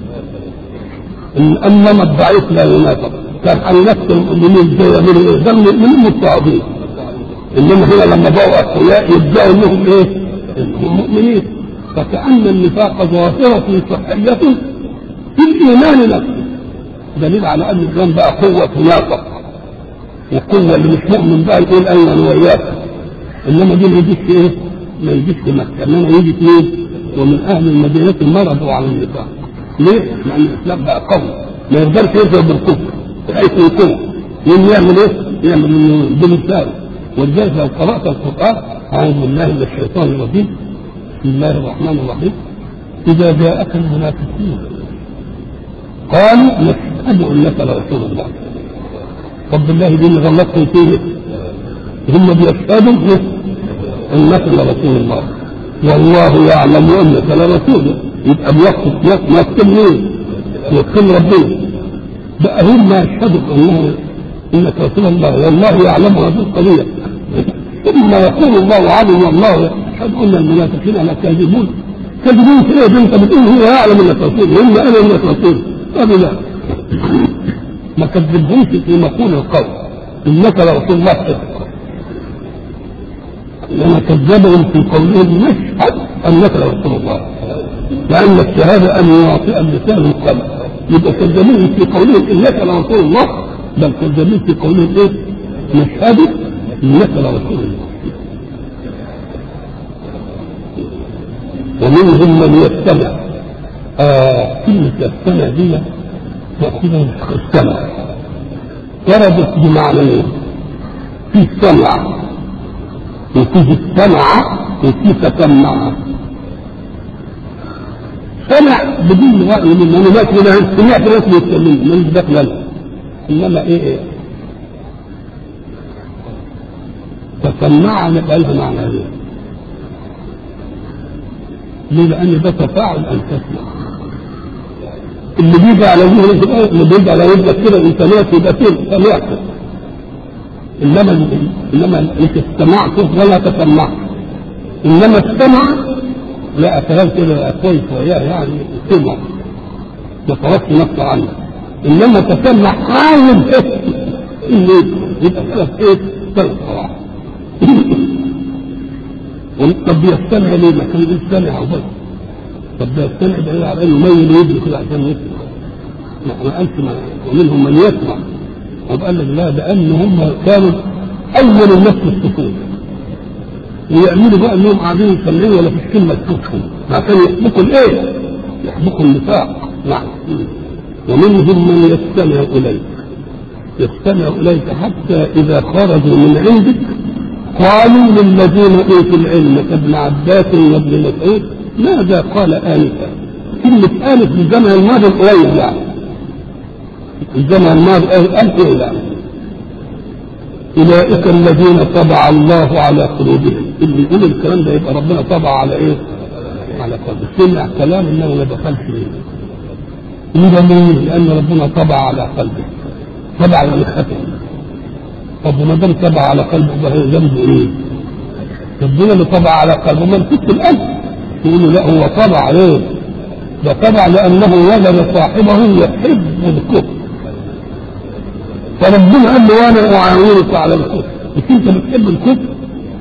إن- انما الضعيف لا ينافق كان عن نفس المؤمنين زي من ايه؟ ده من من المستعظين انما هنا لما بقوا اقوياء يدعوا انهم ايه؟ انهم مؤمنين فكأن النفاق ظاهرة صحية في الإيمان نفسه دليل على أن الإسلام بقى قوة نافق وقوة اللي مش مؤمن بقى يقول أيوة أنا وياك إنما دي ما يجيش في إيه؟ ما يجيش في مكة إنما يجي في إيه؟ ومن أهل المدينة مرضوا على النفاق ليه؟ لأن الإسلام بقى قوي ما يقدرش يظهر بالكفر بحيث يكون يوم يعمل إيه؟ يعمل بلسانه ولذلك لو قرأت القرآن أعوذ بالله من الشيطان الرجيم بسم الله الرحمن الرحيم إذا جاءك المنافقون قالوا نشهد انك لرسول الله طب بالله دي اللي غلطتم فيه هم بيشهدوا انك لرسول الله والله يعلم انك لرسول يبقى بيكتب يكتب مين؟ يكتب ربنا بقى هم يشهدوا انه انك رسول الله والله يعلم هذه القضيه ثم يقول الله عنهم والله يشهد ان المنافقين لكاذبون كاذبون في ايه انت بتقول هو يعلم انك رسول هم انا انك رسول قالوا لا ما كذبهمش في مقول القول انك لرسول الله صدق لما كذبهم في قولهم نشهد انك لرسول الله لان الشهاده ان يعطي اللسان القلب يبقى كذبوهم في قولهم انك لرسول الله بل كذبوهم في قولهم ايه؟ نشهد انك لرسول الله ومنهم من يستمع آه كلمة يستمع دي مأخوذة من السمع وردت بمعنيين في السمع وفي السمع وفي تسمع سمع بدون رأي منه أنا ما كنا سمعت ناس بيتكلموا من دخل له إنما إيه إيه تسمع نبقى لها معنى إيه ليه؟ لأن ده تفاعل أن تسمع اللي بيجي على ذهنك اللي بيجي على ودنك كده الإنسانيات يبقى فين سمعته إنما إنما مش استمعته ولا تسمعت إنما استمع لا كلام كده كويس وياه يعني سمع ما صرفش نفسه عنه انما تسمع حاول اللي يبقى كده ايه ثلاث صراحه طب بيستمع ليه؟ ما كان بيستمع وبس طب بيستمع ده على انه ميل يدري كده عشان يسمع ما قالش ومنهم من يسمع طب قال لك لا لان هم كانوا اول الناس في السكون ويعملوا بقى انهم قاعدين يسمعوا ولا فيش كلمه تفوتهم عشان يحبكوا الايه؟ يحبكوا النفاق نعم ومنهم من يستمع اليك يستمع اليك حتى اذا خرجوا من عندك قالوا للذين اوتوا العلم كابن عباس وابن مسعود ماذا قال انفا؟ كلمه انف في الزمن الماضي القريب يعني الزمن الماضي قال ايه يعني اولئك الذين طبع الله على قلوبهم اللي يقول الكلام ده يبقى ربنا طبع على ايه؟ على قلبه سمع كلام انه ما دخلش فيه ليه ليه؟ لان ربنا طبع على قلبه طبع على ختم طب وما دام طبع على قلبه ده ذنبه ايه؟ ربنا اللي طبع على قلبه ما نسيت القلب يقول له لا هو طبع عليه ده طبع لانه وجد صاحبه يحب الكفر فربنا قال له وانا اعاونك على الكفر مش انت بتحب الكفر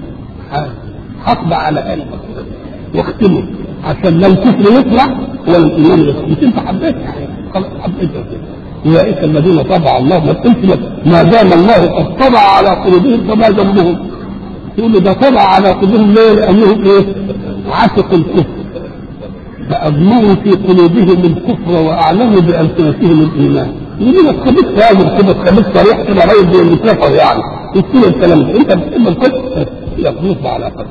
هطبع على قلبك واختمه عشان لا الكفر يطلع ولا الايمان يطلع مش انت حبيتها خلاص حبيتها اولئك الذين طبع الله ما تقولش ما دام الله قد طبع على قلوبهم فما ذنبهم يقول له ده طبع على قلوبهم ليه؟ لانهم ايه؟ عتقوا الكفر فأضمروا في قلوبهم الكفر وأعلنوا بألسنتهم الإيمان يقول لك خبيث راجل كده خبيث صريح كده راجل زي المكافر يعني يقول الكلام ده أنت بتحب الكفر يخلص على قدر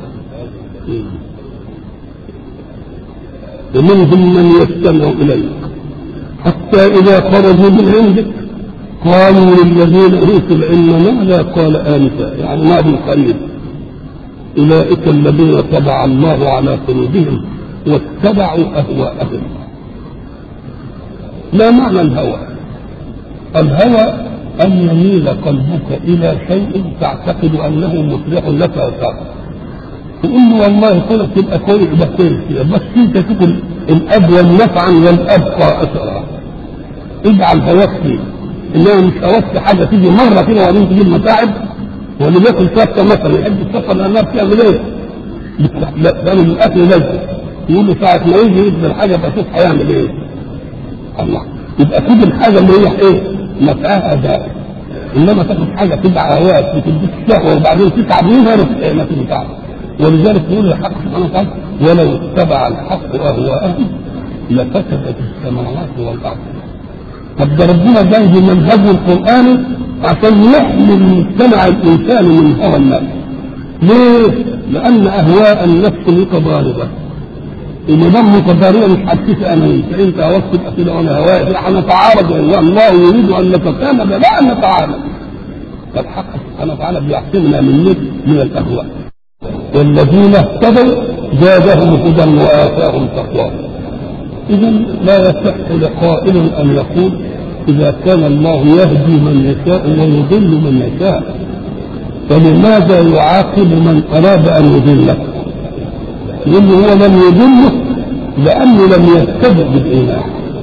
ومنهم من يستمع إليك حتى إذا خرجوا من عندك قالوا للذين أوتوا العلم ماذا قال آنفا يعني ما من قريب أولئك الذين طبع الله على قلوبهم واتبعوا أهواءهم ما معنى الهوى الهوى أن يميل قلبك إلى شيء تعتقد أنه مصلح لك وسعك تقول له والله كده تبقى كويس ده كويس بس انت تكون الابوى نفعا والابقى اثرا اجعل هواك فيه انما مش هواك في حاجه تيجي مره كده وبعدين تجيب متاعب واللي بياكل شطه مثلا يحب الشطه لانها بتعمل ايه؟ بتعمل الاكل لذة يقول له ساعه ما يجي يبذل حاجه بشوف هيعمل ايه؟ الله يبقى خد الحاجه اللي هي ايه؟ نفعها دائم انما تاخد حاجه تبع هواك وتديك شهوه وبعدين تتعب منها ما تنفعش ولذلك يقول الحق سبحانه وتعالى ولو اتبع الحق اهواءهم لفسدت السماوات والارض طب ده ربنا جاي بمنهجه القراني عشان يحمي المجتمع الانساني من هوى النفس ليه؟ لان اهواء النفس متضاربه إن دام متضاربه مش هتشوف انا فانت هواك تبقى كده وانا هواء هنتعارض الله يريد ان نتكامل لا ان نتعارض فالحق سبحانه وتعالى بيعصمنا من من الاهواء والذين اهتدوا زادهم هدى وآتاهم تقوى إذا لا يصح لقائل أن يقول إذا كان الله يهدي من يشاء ويضل من يشاء فلماذا يعاقب من أراد أن يضله؟ يقول هو لم يضله لأنه لم يهتد بالإيمان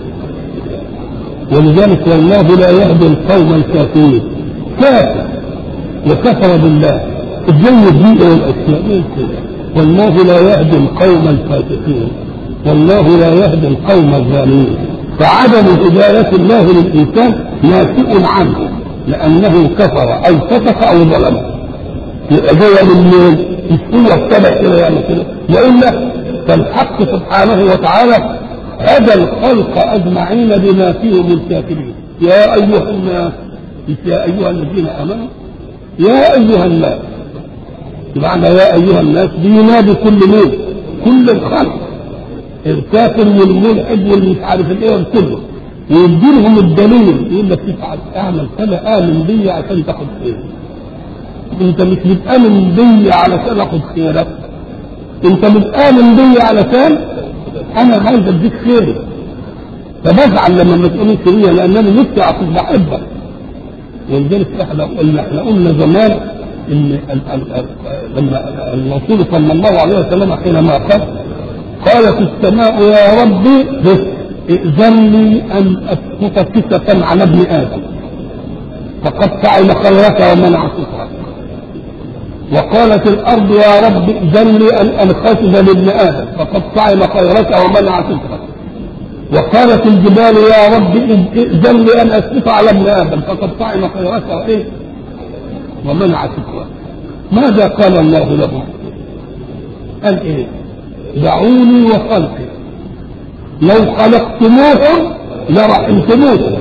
ولذلك والله لا يهدي القوم الكافرين كافر وكفر بالله الجنة دي والأشياء والله لا يهدي القوم الفاسقين والله لا يهدي القوم الظالمين فعدم هداية الله للإنسان ناشئ عنه لأنه كفر أو فسق أو ظلم يبقى جاية من مين؟ مش هو اتبع كده يعني كده وإلا فالحق سبحانه وتعالى هدى الخلق أجمعين بما فيهم الكافرين يا أيها الناس يا أيها الذين آمنوا يا أيها الناس بمعنى يا ايها الناس بينادي كل مين كل الخلق الكافر والملحد والمش عارف الايه كله ويديلهم الدليل يقول لك تفعل اعمل كذا امن بي عشان تاخد خير انت مش بتامن بي علشان اخد خيرك انت بتامن بي علشان انا عايز اديك خيري فبزعل لما ما تقوليش ليا لانني نفسي اعطيك بحبك ولذلك احنا قلنا احنا قلنا زمان ان ال- ال- ال- لما الرسول صلى الله عليه وسلم حينما قال قالت السماء يا ربي ائذن لي ان اسقط كسفا على ابن ادم فقد فعل خيرك ومنع سترك وقالت الارض يا رب ائذن لي ان انخسف لابن ادم فقد فعل خيرك ومنع سترك وقالت الجبال يا رب ائذن لي ان اسقط على ابن ادم فقد فعل خيرك وايه ومنع سترك ماذا قال الله له قال ايه دعوني وخلقي لو خلقتموهم لرحمتموهم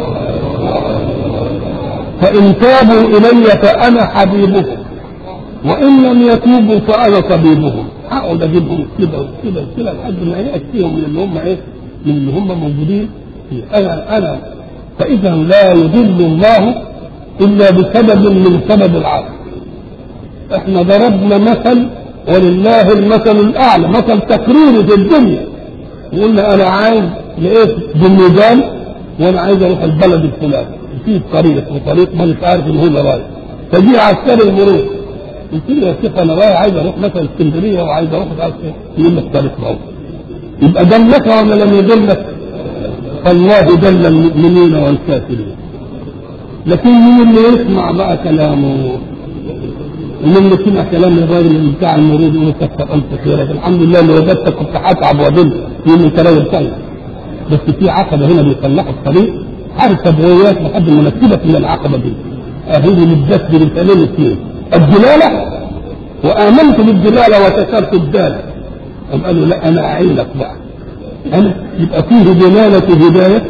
فإن تابوا إلي فأنا حبيبهم وإن لم يتوبوا فأنا طبيبهم هقعد أجيبهم كده وكده وكده لحد ما يأتيهم من اللي هم إيه؟ من اللي هم موجودين أنا أنا فإذا لا يضل الله إلا بسبب من سبب العقل احنا ضربنا مثل ولله المثل الاعلى مثل تكريري في الدنيا وقلنا انا عايز لقيت بالميدان وانا عايز اروح البلد الفلاني في طريق وطريق ما مش عارف ان هو رايح فجي عسكري المرور قلت له يا شيخ انا رايح عايز اروح مثلا اسكندريه وعايز اروح مش عارف ايه يقول لك طريق موت يبقى دلك ولا لم يدلك؟ فالله دل المؤمنين والكافرين لكن مين اللي يسمع بقى كلامه ومن اللي سمع كلام الراجل بتاع المريض يقول كثر الف خيرك الحمد لله اللي وجدتك كنت هتعب وادل يوم انت راجل طيب بس في عقبه هنا بيصلحوا الطريق عارف تبغيات لحد ما نكتبك من العقبه دي اهو مدت برسالين اثنين الدلاله وامنت بالدلاله وكسرت الداله قام قالوا لا انا اعينك بقى انا يبقى فيه دلاله هدايه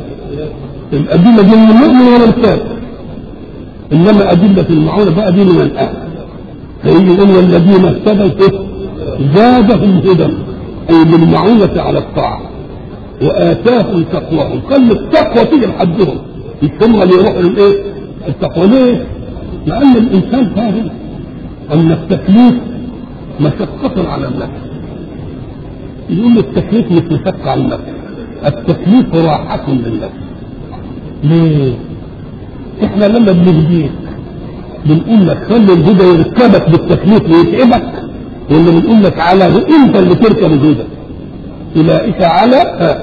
الادله دي من المؤمن ولا الكافر انما ادله المعونه بقى دي من الاهل فإن يقول والذين اهتدوا زادهم هدى أي بالمعونة على الطاعة وآتاهم تقواهم خلي التقوى تيجي لحدهم مش هم اللي يروحوا للإيه؟ التقوى ليه؟ لأن الإنسان فاهم أن التكليف مشقة على النفس يقول التكليف مش مشقة على النفس التكليف راحة للنفس ليه؟ احنا لما بنهديك بنقول لك خلي الهدى يركبك بالتكليف ويتعبك ولا بنقول لك على انت اللي تركب الهدى اولئك على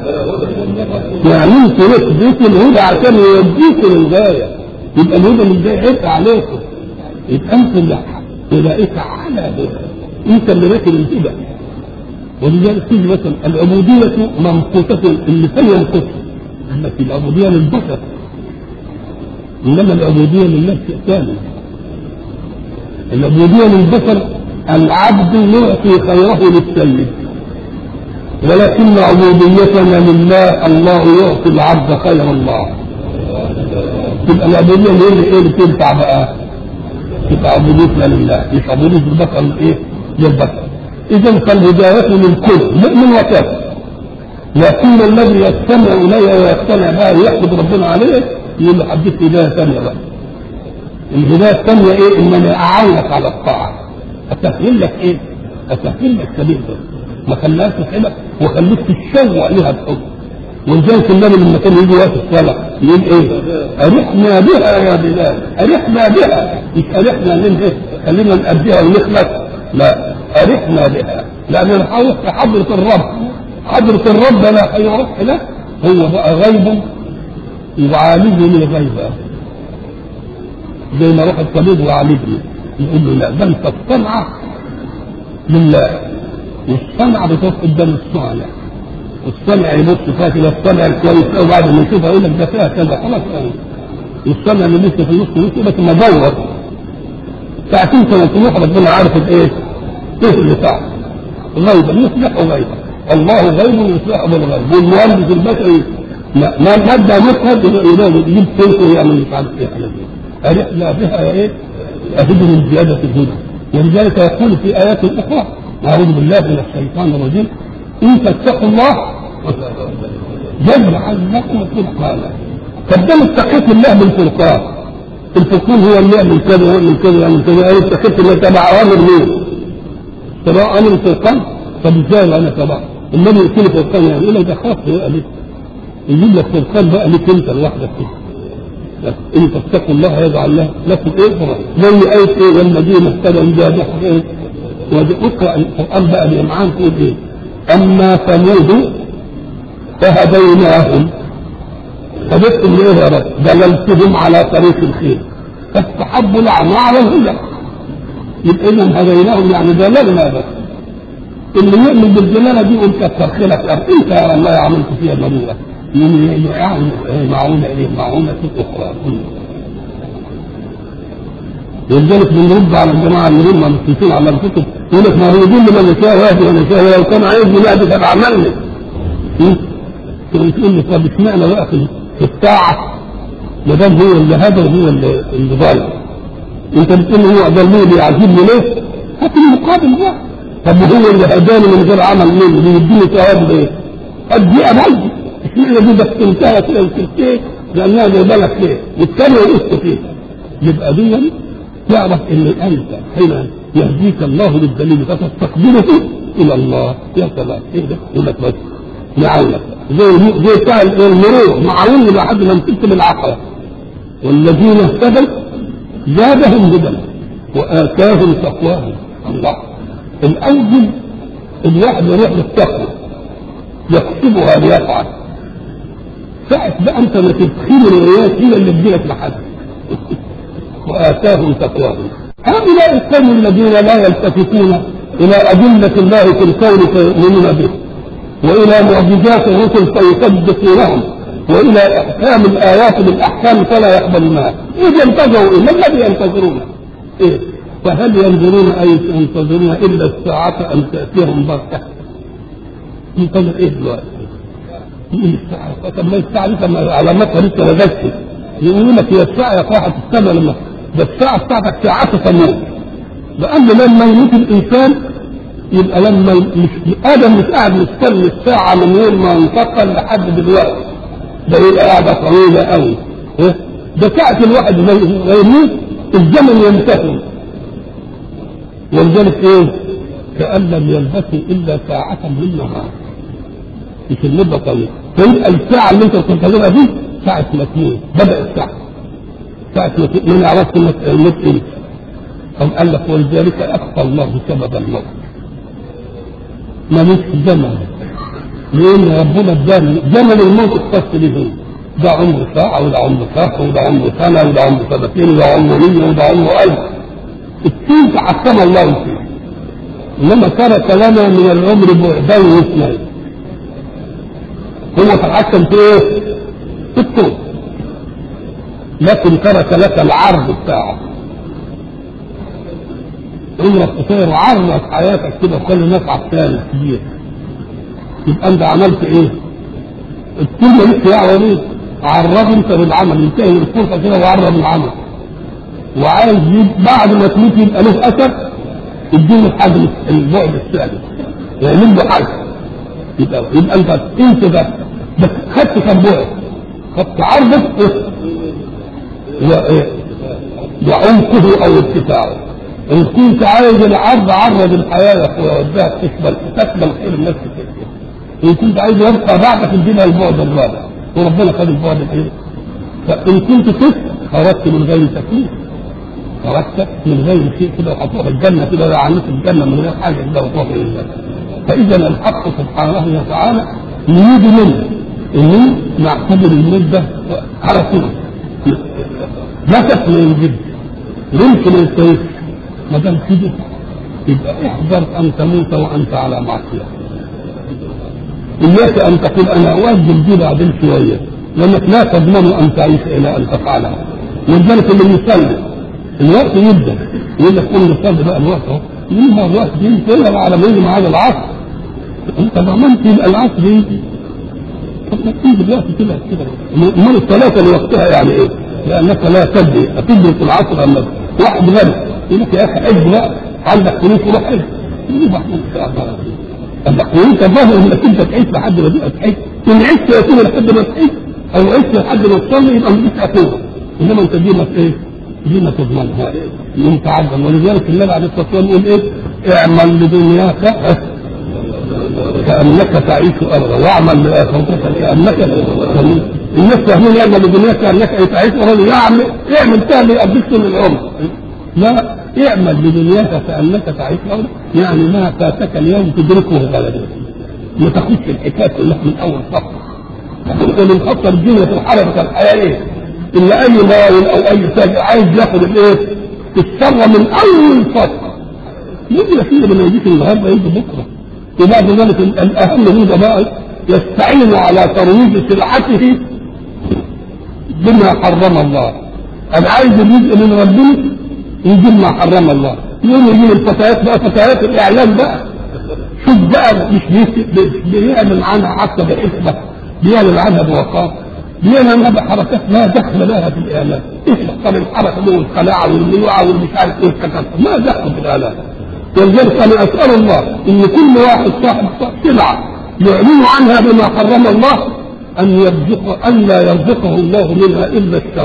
يعني انت ركبت الهدى عشان يوديك للغايه يبقى الهدى مش جاي عبء عليكم يبقى انت اللي اولئك على هدى انت اللي راكب الهدى ولذلك تيجي مثلا العبودية منقوصة اللسان ينقص أما في العبودية للبشر إنما العبودية لله شيء ثاني العبودية للبشر العبد يعطي خيره للسيد ولكن عبوديتنا لله الله يعطي العبد خير الله تبقى العبودية اللي هي ايه اللي تنفع بقى؟ تبقى عبوديتنا لله مش عبودية البشر ايه؟ للبشر إذا فالهداية للكل مؤمن وكافر لكن الذي يستمع إلي ويقتنع بها ويحمد ربنا عليه يقول له حدث هداية ثانية بقى الهداية الثانية ايه؟ انني اعينك على الطاعة اسهل لك ايه؟ اسهل لك سبيل ده ما خلاش تتعبك وخليك تتشوق لها بحب ولذلك النبي لما كان يجي وقت الصلاة يقول ايه؟ أرحنا بها يا بلال أرحنا بها مش أرحنا من ايه؟ خلينا نأديها ونخلص لا أرحنا بها لأن أنا هروح في حضرة الرب حضرة الرب لا هيروح له هو بقى غيب يعالجني غيبا زي ما روح الطبيب ويعالجني يقول له لا ده انت الصنعه لله والصنعه بتقف قدام الصانع الصنع يبص فيها كده الصنع الكويس قوي بعد ما يشوفها يقول لك ده فيها كذا خلاص قوي والصنع اللي لسه في النص يقول بس مدور ساعتين كما تروح ربنا عارف الايه؟ ايه اللي صح غيبا يصلح غيبا الله غيب يصلح بالغيب والمهندس البشري ما ما مادة مفرد يجيب سلكه يعمل مش عارف ايه حاجه أرحنا بها ايه؟ أهد من زيادة الهدى ولذلك يقول في آيات أخرى أعوذ بالله من الشيطان الرجيم ان تتقوا الله يجعل لكم فرقانا طب ده اتقيت الله بالفرقان الفرقان هو اللي يعمل كذا ويعمل كذا ويعمل كذا انا اتقيت الله تبع اوامر مين؟ تبع امر الفرقان طب ازاي انا تبع؟ النبي يقول لي فرقان يعني يقول لك ده خاص بقى ليه؟ يجيب لك فرقان بقى ليك انت لوحدك كده ان تتقوا الله يجعل له لكم ايه فرق زي ايه ايه والذين اهتدوا جادوا ايه واقرا القران بقى بامعان تقول ايه اما ثمود فهديناهم فبئتم ايه يا رب دللتهم على طريق الخير فاستحبوا الاعمى على الهدى يبقى اذا هديناهم يعني دللنا بس اللي يؤمن بالدلاله دي يقول كثر خيرك انت يا الله عملت فيها ضروره يعني معونه اليه معونه اخرى ولذلك بنرد على الجماعه اللي هم مشركين على الكتب يقول لك ما هو يضل من يشاء ويهدي من يشاء ولو كان عايز بلاد كان عملنا تقول لي طب اشمعنى بقى في الساعه ما دام هو اللي هدى وهو اللي اللي ضل انت بتقول هو ده اللي يعذبني ليه؟ هات المقابل بقى طب هو اللي هداني من غير عمل منه بيديني ثواب ليه؟ قد دي امل اشمعنى دي بس انتهى كده وسكتين لانها جايبه لك ليه؟ والثانيه وقفت فيه يبقى دي تعرف ان انت حين يهديك الله للدليل فتستقبله الى الله يا سلام ايه ده؟ يقول لك بس معاونك زي زي بتاع المرور معاون لحد ما مسكت بالعقبه والذين اهتدوا زادهم هدى واتاهم تقواهم الله الاول الواحد يروح للتقوى يكتبها ليفعل ساعة بقى انت ما تدخل الروايات هي اللي تجيلك لحد واتاهم تقواهم هؤلاء القوم الذين لا يلتفتون الى ادله الله في الكون فيؤمنون به والى معجزات الرسل فيصدقونهم والى احكام الايات بالاحكام فلا يقبلونها اذ ينتظروا ايه ما الذي ينتظرون ايه فهل ينظرون اي ينتظرون الا الساعه ان تاتيهم بغته ينتظر ايه دلوقتي يقول الساعه طب ما الساعه دي طب علاماتها لسه ما جاتش يقول لك هي الساعه يا واحد تستنى لما ده الساعه بتاعتك ساعات تموت لان لما يموت الانسان يبقى لما مش ادم مش قاعد مستني الساعه من يوم ما انتقل لحد دلوقتي ده يبقى قاعده طويله قوي إيه؟ ده ساعه الواحد ما يموت الزمن ينتهي ولذلك ايه كأن لم يلبثوا إلا ساعة من نهار مش المدة طويلة فيبقى الساعة اللي أنت بتنتظرها دي ساعة ما تموت بدأ الساعة ساعة ما تموت من عرفت الموت إمتى قام قال لك ولذلك أخفى الله سبب الموت ملوش زمن لأن ربنا اداني زمن الموت اختص به ده عمر ساعة وده عمر شهر وده عمر سنة وده عمر سنتين وده عمر مية وده عمر ألف التين تحكم الله فيه انما ترك لنا من العمر بعدين واثنين هو تحكم في ايه؟ في الطول لكن ترك لك العرض بتاعه عمرك قصير وعرض حياتك كده وخلي الناس عطشانه كتير يبقى انت عملت ايه؟ الكلمه ليك دعوه بيه عرض انت بالعمل ينتهي الفرصه كده وعرض العمل وعايز بعد ما تموت يبقى له اثر اديله حجم البعد الثالث يعمل له حجم يبقى يبقى انت انت بس بس خدت كم بعد خدت عرضه و وعمقه او ارتفاعه ان كنت عايز العرض عرض الحياه يا اخويا وديها تقبل تقبل خير الناس كده ان كنت عايز يبقى بعدك ادينا البعد الرابع وربنا خد البعد الايه فان كنت طفل خرجت من غير تكليف خرجت من غير شيء كده وهتروح الجنه كده ولا عنيت الجنه من غير حاجه كده وتروح الجنه فاذا الحق سبحانه وتعالى يريد منه انه نعتبر المده على طول نفس ما ينجد يمكن يستيقظ ما دام كده يبقى احذر ان تموت وانت على معصيه اياك ان تقول انا اؤجل دي بعدين شويه لانك لا تضمن ان تعيش الى ان تفعلها ولذلك اللي يصلي الوقت يبدا يقول لك قوم نصلي بقى الوقت اهو يقول ما الوقت ينتهي على ما يجي ميعاد العصر انت ضمنت يبقى العصر يجي طب ما تيجي دلوقتي كده كده امال الثلاثه لوقتها يعني ايه؟ لانك لا تدري هتدرك العصر اما واحد غني يقول لك يا اخي عد بقى عندك فلوس وروح عد يجيب احنا ان شاء الله وانت فاهم انك انت تعيش لحد ما تبقى تعيش ان عشت يكون لحد ما تعيش او عشت لحد ما تصلي يبقى مش هتوب انما انت دي ما ايه دي ما تضمنها يوم تعظم ولذلك النبي عليه الصلاه والسلام يقول ايه اعمل لدنياك كانك تعيش ابدا واعمل لاخرتك كانك تموت الناس فاهمين يعمل لدنياك كانك تعيش ابدا يعمل اعمل تاني يقضيك طول العمر لا اعمل لدنياك كانك تعيش ابدا يعني ما فاتك اليوم تدركه غدا ما تاخدش الحكايه كلها من اول صفحه ومن خطر الدنيا في الحركه الحياه ايه؟ الا اي مال او اي تاجر عايز ياخد الايه؟ الثروه من اول صفحه يجي فيه لما يجيك النهارده يجي بكره وبعد ذلك الاهم من بقى يستعين على ترويج سلعته بما حرم الله انا عايز الرزق من ربنا يجيب ما حرم الله يقوم يجيب الفتيات بقى فتيات الاعلام بقى شوف بقى مش بيعمل عنها حتى بحسبه بيعمل عنها بوقار بيعمل عنها بحركات لا دخل لها في الاعلام ايش دخل الحركه دي والخلاعه والميوعه والمش عارف ايه الكلام ما دخل في الاعلام ولذلك انا اسال الله ان كل واحد صاحب سلعه يعلن عنها بما حرم الله ان يرزق ان لا يرزقه الله منها الا الشر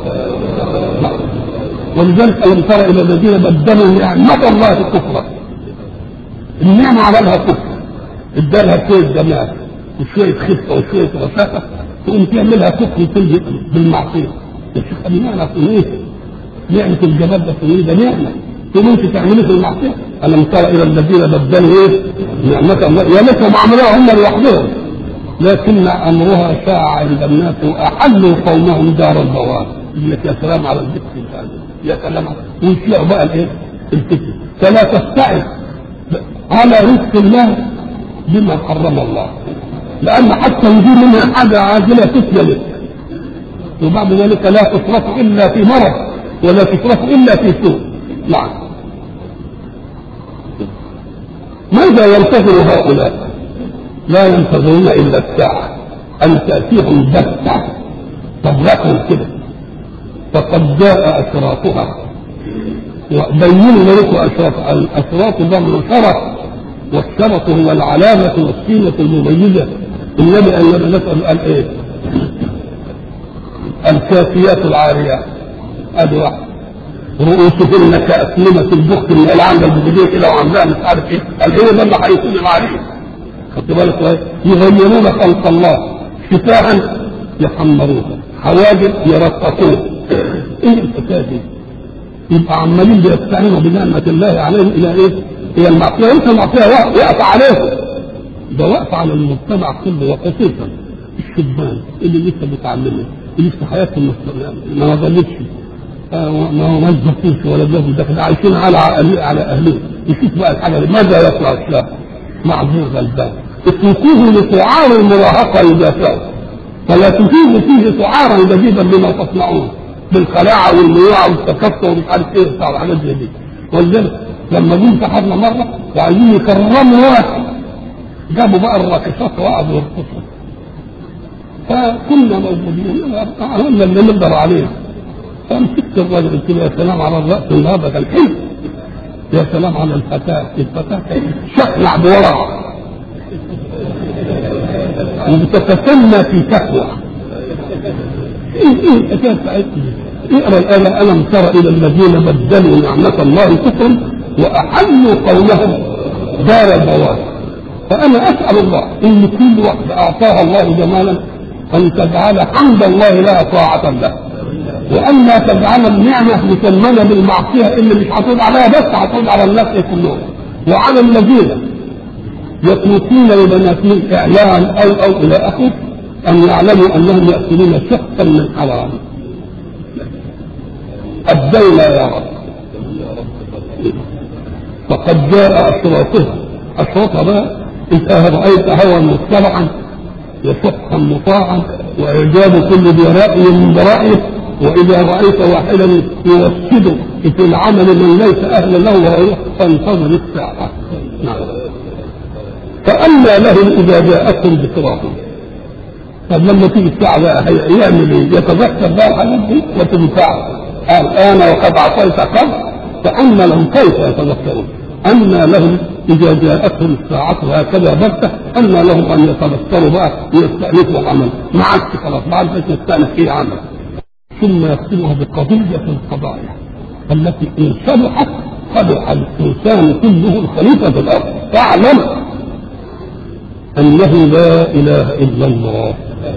ولذلك الم تر الى الذين بدلوا نعمه الله كفرا النعمه عملها كفر ادالها شويه جمال وشويه خفه وشويه رشاقه تقوم تعملها كفر وتلجئ بالمعصيه يا شيخ ابي نعمه ايه؟ نعمه الجمال ده ايه؟ ده نعمه تقوم انت تعمليه في المعصيه الم تر الى الذين بدلوا ايه؟ نعمه الله يا ليتهم عملوها هم لوحدهم لكن امرها شاع عند الناس واحلوا قومهم دار البوار يقول لك يا سلام على الذكر يا سلام ويشيعوا بقى الايه؟ الفتن فلا تستعد على رزق الله بما حرم الله لان حتى يجي منها حاجه عاجله تسلم وبعد ذلك لا تصرف الا في مرض ولا تصرف الا في سوء نعم ماذا ينتظر هؤلاء؟ لا ينتظرون الا الساعه ان تاتيهم بغته تبرقهم كده فقد جاء اشراطها وبينوا لكم اشراط الاشراط ضمن شرط والشرط هو العلامه والسيمه المميزه النبي النبي نسال قال ايه؟ الكافيات العاريات ادي واحد رؤوسهن كأسلمة البخت اللي قال عندها البدية كده وعندها مش عارف ايه قال ايه ده اللي هيكون العريس خدت بالك ايه يغيرون خلق الله شفاها يحمروها حواجب يرققوها ايه الحكايه دي؟ يبقى عمالين بيستعينوا بنعمة الله عليهم إلى إيه؟ هي المعصية أنت المعصية واقفة عليهم ده واقفة على المجتمع كله وخصوصا الشبان اللي لسه بيتعلموا اللي لسه حياتهم ما نضلتش ما هو ما يزكوش ولا لهم دخل عايشين على على أهلهم يشوف بقى الحاجة دي ماذا يصنع الإسلام؟ معذور غلبان اتركوه لسعار المراهقة يدافعوا فلا تفيد فيه سعارا جديدا بما تصنعون بالخلاعه والميوعه والتكفى ومش عارف ايه بتاع الحاجات زي دي ولذلك لما جم سحبنا مره وعايزين يكرموا واحد جابوا بقى الراقصات وقعدوا يرقصوا فكنا موجودين عملنا اللي نقدر عليه فمسكت الراجل قلت له يا سلام على الراس النهارده كان حلو يا سلام على الفتاه الفتاه شقلع بورع وبتتسنى في كفوه ايه ايه الحكايه بتاعتنا اقرا الايه الم تر الى الذين بدلوا نعمه الله كفرا واحلوا قولهم دار البوار فانا اسال الله ان كل واحد اعطاها الله جمالا ان تجعل حمد الله لها طاعه له واما تجعل النعمه مسمنه بالمعصيه اللي مش هتقول عليها بس هتقول على الناس كلهم وعلى الذين يتركون لبناتهم اعلان او او الى اخره ان يعلموا انهم ياكلون شقا من حرام أدينا يا رب فقد جاء أشراطها أشراطها بقى أنت رأيت هوى متبعا وسحقا مطاعا وإعجاب كل ذي رأي من برأيه وإذا رأيت واحدا يوسد في العمل من ليس أهلا له وهو فانتظر الساعة نعم فأما لهم إذا جاءتهم ذكراهم طب لما تيجي الساعة بقى يعمل إيه؟ يتذكر بقى الحاجات دي وتنفعه الآن وقد عصيت قبل فأما لهم كيف يتذكرون أن لهم إذا جاءتهم الساعة هكذا بغتة أن لهم أن يتبصروا بقى ويستأنفوا العمل ما عادش خلاص ما عادش نستأنف فيه عمل ثم يختمها بقضية القضايا التي إن صلحت صلح الإنسان كله الخليفة في الأرض فاعلم أنه لا إله إلا الله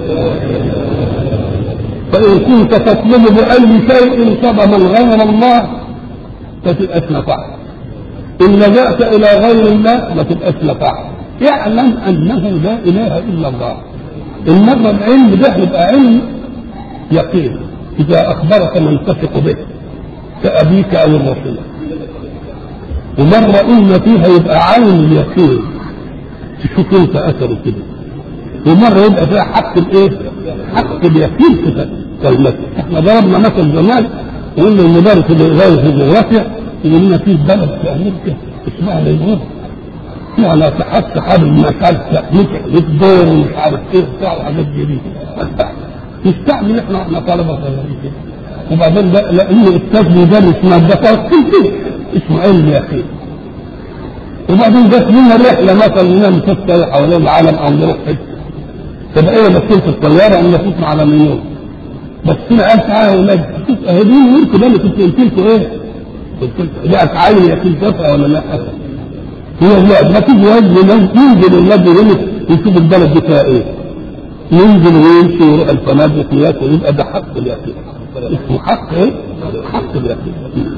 فإن كنت تطلب بأي شيء شبها غير الله فتبقاش نفعت إن لجأت إلى غير الله ما تبقاش نفعت اعلم أنه لا إله إلا الله المرة العلم ده يبقى علم يقين إذا أخبرك من تثق به كأبيك أو الرسول ومرة قلنا فيها يبقى عين اليقين تشوف انت اثره كده ومرة يبقى فيها حق الايه؟ حق اليقين في كلمته احنا ضربنا مثل زمان وقلنا المدرس اللي غاوي في الجغرافيا يقول لنا في بلد في امريكا اسمها ليبيا يعني تحس حابب مش عارف الدور ومش عارف ايه بتاع وحاجات دي نستعمل احنا احنا طلبه صغيرين كده وبعدين ده لان استاذ مدرس ماده اسمه علم يقين وبعدين جت لنا رحله مثلا لنا مسافه حوالين العالم او نروح حته فبقينا ماشيين في الطياره ان نفوت على مليون بس انا قال تعالى يا ولاد شوف اهدين وانتوا ده اللي كنت قلت لكم ايه؟ قلت لكم لا تعالوا يا اخي تافهه ولا لا؟ هي هي ما تيجي وزن ينزل الولاد هنا يشوف البلد دي فيها ايه؟ ينزل ويمشي ويروح الفنادق وياكل ويبقى ده حق اليقين اسمه حق ايه؟ حق اليقين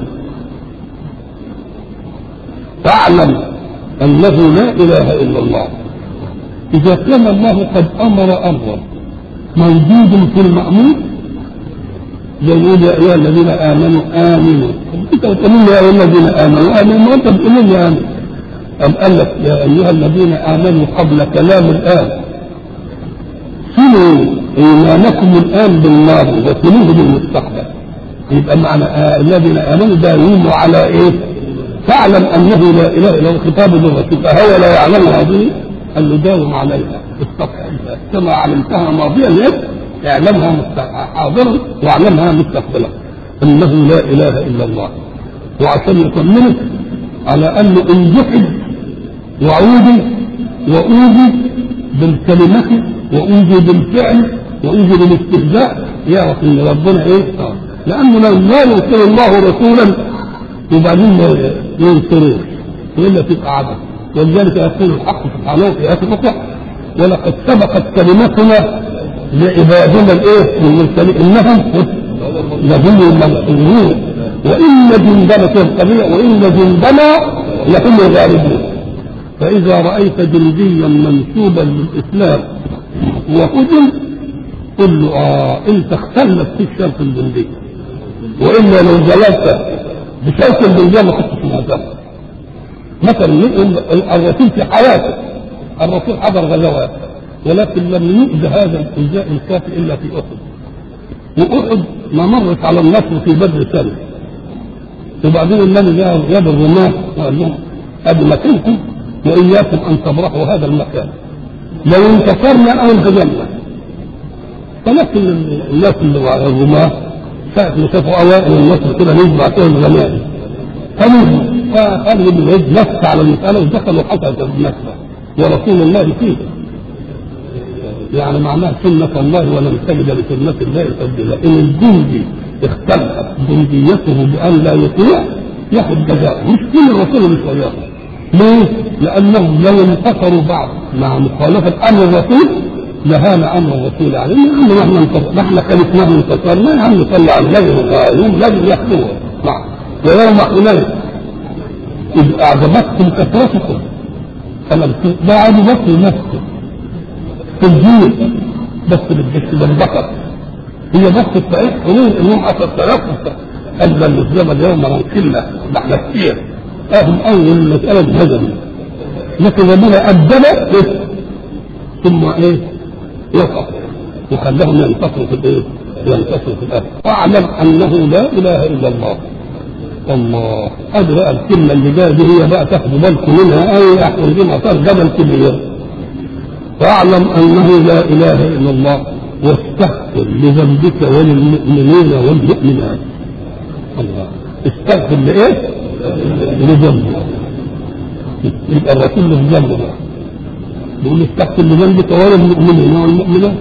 فاعلم انه لا اله الا الله اذا كان الله قد امر امرا موجود في المامور يقول يا ايها الذين امنوا امنوا انت بتقول يا ايها الذين امنوا امنوا وانت بتقول لي امنوا ام قال لك يا ايها الذين امنوا قبل كلام الان صلوا ايمانكم الان بالماضي وصلوه بالمستقبل يبقى معنى آه الذين امنوا داوموا على ايه؟ فاعلم انه لا اله الا هو خطاب للرسول فهو لا يعلمها به قال له داوم عليها استقبل كما علمتها ماضيا ليه؟ اعلمها حاضرا واعلمها مستقبلا انه لا اله الا الله وعشان يطمنك على انه ان جحد وعودي واوذي بالكلمة واوذي بالفعل واوذي بالاستهزاء يعرف ان ربنا ايه؟ لانه لو لا يرسل الله رسولا وبعدين ما ينصروش والا تبقى عدم ولذلك يقول الحق سبحانه في ايات اخرى ولقد سبقت كلمتنا لعبادنا الايه المرسلين انهم لهم المنصورون وان جندنا في القبيله وان جندنا لهم الغالبون فاذا رايت جنديا منسوبا للاسلام وهجم قل له اه انت اختلت في شرط الجنديه والا لو جلست بشرط الجنديه ما كنتش مهتم مثلا الرسول في حياته الرسول حضر غزوات ولكن لم يؤذ هذا الايذاء الكافي الا في احد واحد ما مرت على النصر في بدر سنه وبعدين النبي جاب الرماة وقال لهم ادي مكانكم واياكم ان تبرحوا هذا المكان لو انتصرنا او انهزمنا ولكن الناس اللي على الرماة ساعة ما شافوا اوائل النصر كده نزلوا بعتهم غنائم فنزلوا فخالد بن الوليد نفس على المسألة ودخل وحصلت النكبة ورسول الله فيه يعني معناه سنة الله ولم تجد لسنة الله تبديلا إن الجندي اختلفت جنديته بأن لا يطيع ياخذ جزاء مش كل الرسول مش وياه ليه؟ لأنهم لو انتصروا بعض مع مخالفة أمر الرسول لهان أمر الرسول عليه يا عم نحن انتصر نحن كلفناه انتصرنا يا عم صلى على النبي يوم لازم يحكمه نعم ويوم حنين إذ أعجبتكم كثرتكم فلم لا عجبتني نفسه في الدين بس بالجسد بالبقر هي بس التاريخ حلول انهم اصل تنفس قال بل الاسلام اليوم منكلنا نحن كثير اهم اول مساله هزم لكن ربنا ادب ثم ايه يقف وخلاهم ينتصروا في الايه؟ ينتصروا في الارض واعلم انه لا اله الا الله الله هذه بقى الكلمة اللي جاية دي هي بقى تاخدوا بالكم منها أي أحسن دي مطار جبل كبير فاعلم أنه لا إله إلا الله واستغفر لذنبك وللمؤمنين والمؤمنات الله استغفر لإيه؟ لذنبك يبقى الرسول اللي في جنبه بقى يقول له استغفر لذنبك ولا المؤمنين والمؤمنات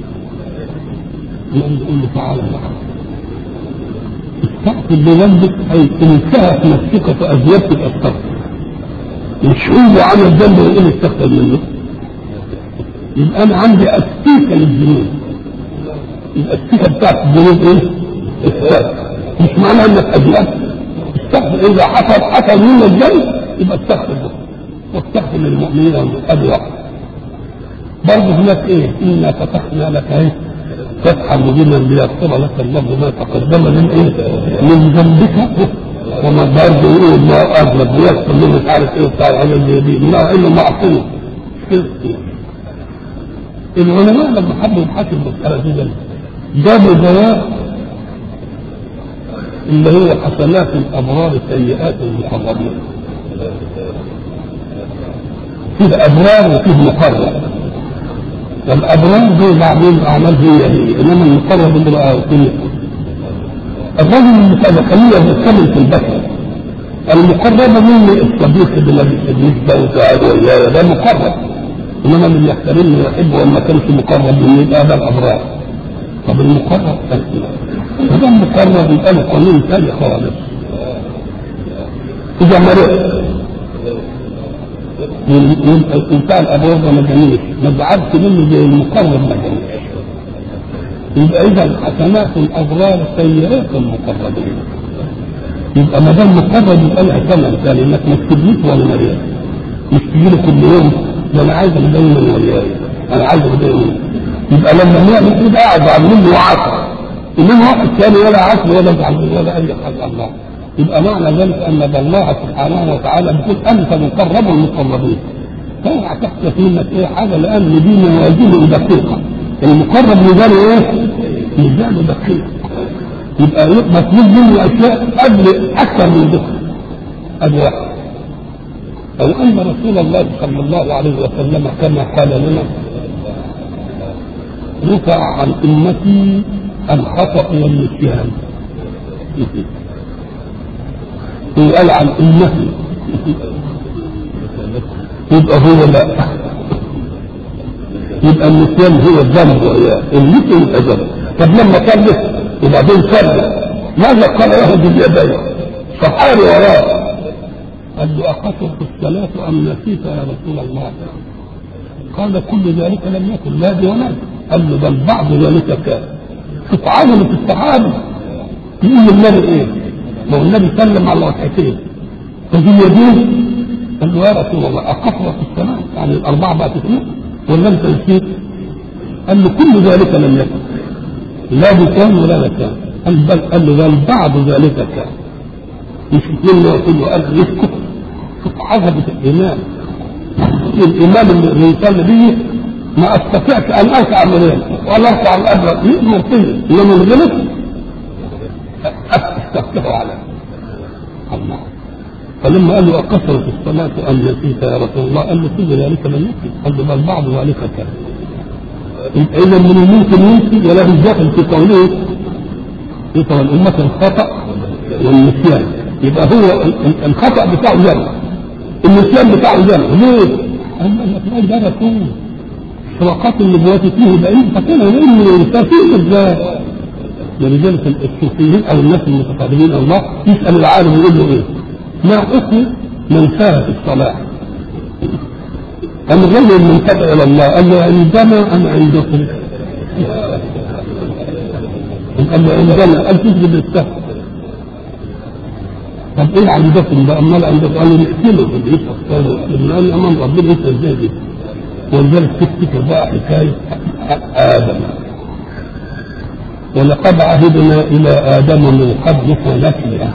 يقول له تعالى معه استغفر لذنبك اي انتهت نفسك فاذنبت الاستغفر مش هو عمل ذنب ويقول استغفر منه يبقى انا عندي استيكه للذنوب الاستيكه بتاعت الذنوب ايه؟ استغفر مش معنى انك اذنبت استغفر اذا حصل حصل منك الذنب يبقى استغفر له واستغفر للمؤمنين والمؤمنين واحد برضه هناك ايه؟ انا فتحنا لك ايه؟ فتحا مبينا ليغفر لك الله ما تقدم من ايه؟ من ذنبك وما برضه يقول ما اغلب ويغفر له مش عارف ايه بتاع العمل اللي يبيه ما انه معصوم العلماء لما حبوا يبحثوا المسألة دي جابوا دواء اللي هو حسنات الأبرار سيئات المقربين فيه أبرار وفيه مقرب والأبرار دول بعدين أعمال هي هي إنما المقرب اللي بقى كله الرجل المتدخلية بيتكلم في البشر المقرب مني الصديق اللي لابس النسبة وقاعد ويايا ده مقرب انما اللي يحترمني ويحبه وما كانش مقرب مني يبقى ده الابرار طب المقرب تسليم ده المقرب يبقى له قانون ثاني خالص اذا مرض بتاع الابرار ده ما جانيش ما زعلش منه زي المقرب ما جانيش يبقى اذا حسنات الابرار سيئات المقربين يبقى ما دام مقرب يبقى لها ثمن ثاني انك ما تجيبليش ولا مريض مش تجي له كل يوم ده انا عايز دايما وياي انا عايز دايما يبقى لما نعمل كده قاعد عاملين له عصر انما واحد ثاني ولا عصر ولا زعل ولا اي حاجه الله يبقى معنى ذلك ان الله سبحانه وتعالى بيقول انت مقرب المقربين فاوعى تحدث منك ايه حاجه لان دي موازين دقيقه المقرب ميزانه ايه؟ ميزانه دقيق يبقى مطلوب منه اشياء قبل اكثر من ذكر ادي واحد او ان رسول الله صلى الله عليه وسلم كما قال لنا رفع عن امتي الخطا والنسيان وقال عن امتي يبقى هو لا يبقى النسيان هو الذنب النسيان يبقى ذنب طب لما كلف وبعدين سلم ماذا قال له باليدين فحار وراه قال له أقصر في الصلاة أم نسيت يا رسول الله قال كل ذلك لم يكن لا دي ولا قال له بل بعض ذلك كان شوف عظمة الصحابة يقول النبي ايه؟ ما هو النبي سلم على ركعتين ففي اليدين قال له يا رسول الله أقصر في الصلاة يعني الأربعة بقى تسلم ولا أنت نسيت؟ قال له كل ذلك لم يكن لا بكان ولا مكان قال بل قال له بل بعض ذلك كان مش اثنين يقول له قال يسكت شوف عظمة الإمام الإمام اللي يصلي به ما استطعت أن أركع منين ولا أركع الأبرد يؤمر فيه إنما الغلط استفتحوا عليه الله فلما قال له أقصر في الصلاة أم نسيت يا رسول الله قال له كل ذلك لم يكن قال له بل بعض ذلك كان إذا من الممكن ينسي ولا بالداخل في قوله يطوى الأمة الخطأ والنسيان يبقى هو الخطأ بتاعه ذنب النسيان بتاعه ذنب ليه؟ أما الأفعال ده رسول شراقات النبوات فيه بعيد فكان علم الإنسان فيه إزاي؟ ولذلك الصوفيين أو الناس المتقابلين الله يسأل العالم يقول له إيه؟ ما حكم من سار في الصلاة؟ أم غير المنتبه إلى الله قال له عندنا أم عندكم قال له عندنا قال تسجد للسهو طب ايه عندكم بقى امال عندكم قال له نقتله في العيش قال امام ربنا انت ازاي دي ولذلك تفتكر بقى حكايه ادم ولقد عهدنا الى ادم من قبل فنسي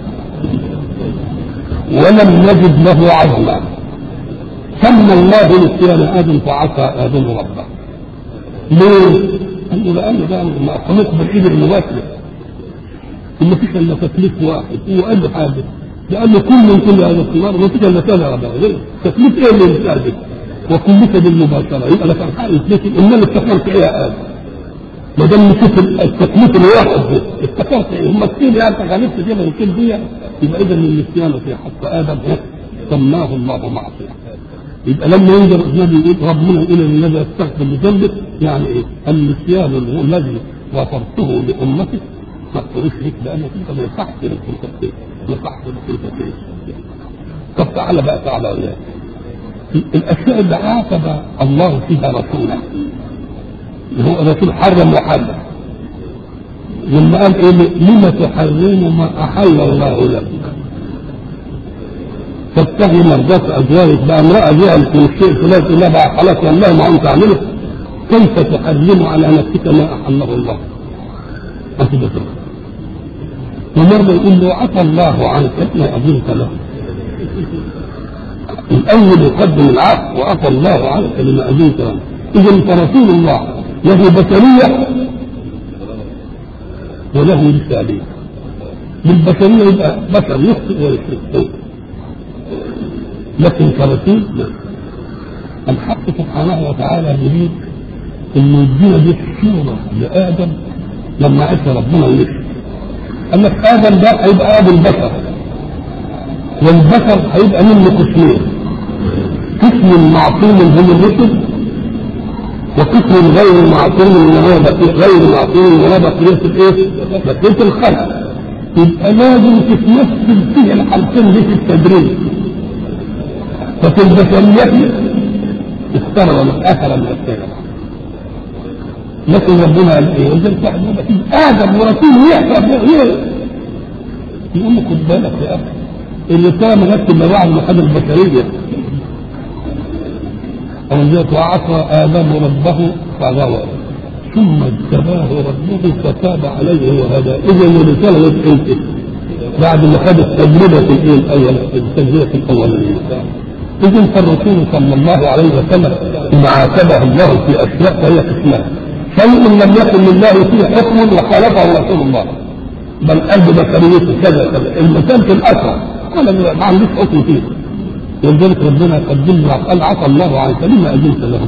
ولم نجد له عزما سمى الله نسيان ادم فعصى ادم ربه ليه؟ قال له لانه ده مخلوق بالايد المباشره ما فيش الا تكليف واحد هو قال له حاجه لان كل من كل هذا الثمار ما فيش الا ثلاثه ربع تكليف ايه اللي يستهدف وكلك بالمباشره يبقى لك الحق يثبت ان انا افتكرت ايه يا ادم ما دام نشوف التكليف الواحد ده افتكرت ايه هم كتير يعني انت غلبت دي من كل دي يبقى اذا النسيان في حق ادم سماه الله معصية يبقى لما ينظر النبي يقول ربنا الى الذي استغفر لذنبه يعني ايه؟ النسيان الذي غفرته لامتك ما تقولش ليك لانك انت ما يصحش انك كنت فيه ما يصحش انك كنت فيه طب تعالى بقى تعالى وياك الاشياء اللي عاتب الله فيها رسوله هو الرسول حرم وحرم لما قال ايه لما تحرم ما احل الله لك تبتغي مرضات ازواجك بقى امراه جهلت من الشيء فلان تقول لها بقى خلاص والله ما انت تعمله كيف تحرم على نفسك ما احله الله؟ ما تقدر ومرة يقول له عفى الله عنك ما أذنت له الأول يقدم العفو وعفى الله عنك لما أذنت له إذا فرسول الله له بشرية وله رسالية بالبشرية يبقى بشر يخطئ ويخطئ لكن كرسول لا الحق سبحانه وتعالى يريد انه يدينا دي الصوره لادم لما عصى ربنا ومشي قال لك ادم ده هيبقى ابو البشر والبشر هيبقى منه قسمين قسم معصوم هم الرسل وقسم غير معصوم من هو غير معصوم من هو بقيه الايه؟ بقيه الخلق يبقى لازم تتمثل فيه الحالتين دي في التدريج ففي البشرية اختار من اثر من السيرة لكن ربنا قال ايه؟ وزن تعلم في ادم ورسول يحرم يقول له خد بالك يا اخي اللي كان مرتب مواعظ محل البشرية أنزلت وعصى آدم ربه فغوى ثم اجتباه ربه فتاب عليه وهدى إذا الرسالة انت بعد ما خد التجربة الإيه الأولى التجربة الأولانية إذا فالرسول صلى الله عليه وسلم إذا عاتبه الله في أشياء فهي قسمان شيء لم يكن لله فيه حكم وخالفه رسول الله بل قلب بشريته كذا كذا المكان في الأثر قال ما عنديش حكم فيه ولذلك ربنا قدم له قال عفى الله عنك لما أذنت له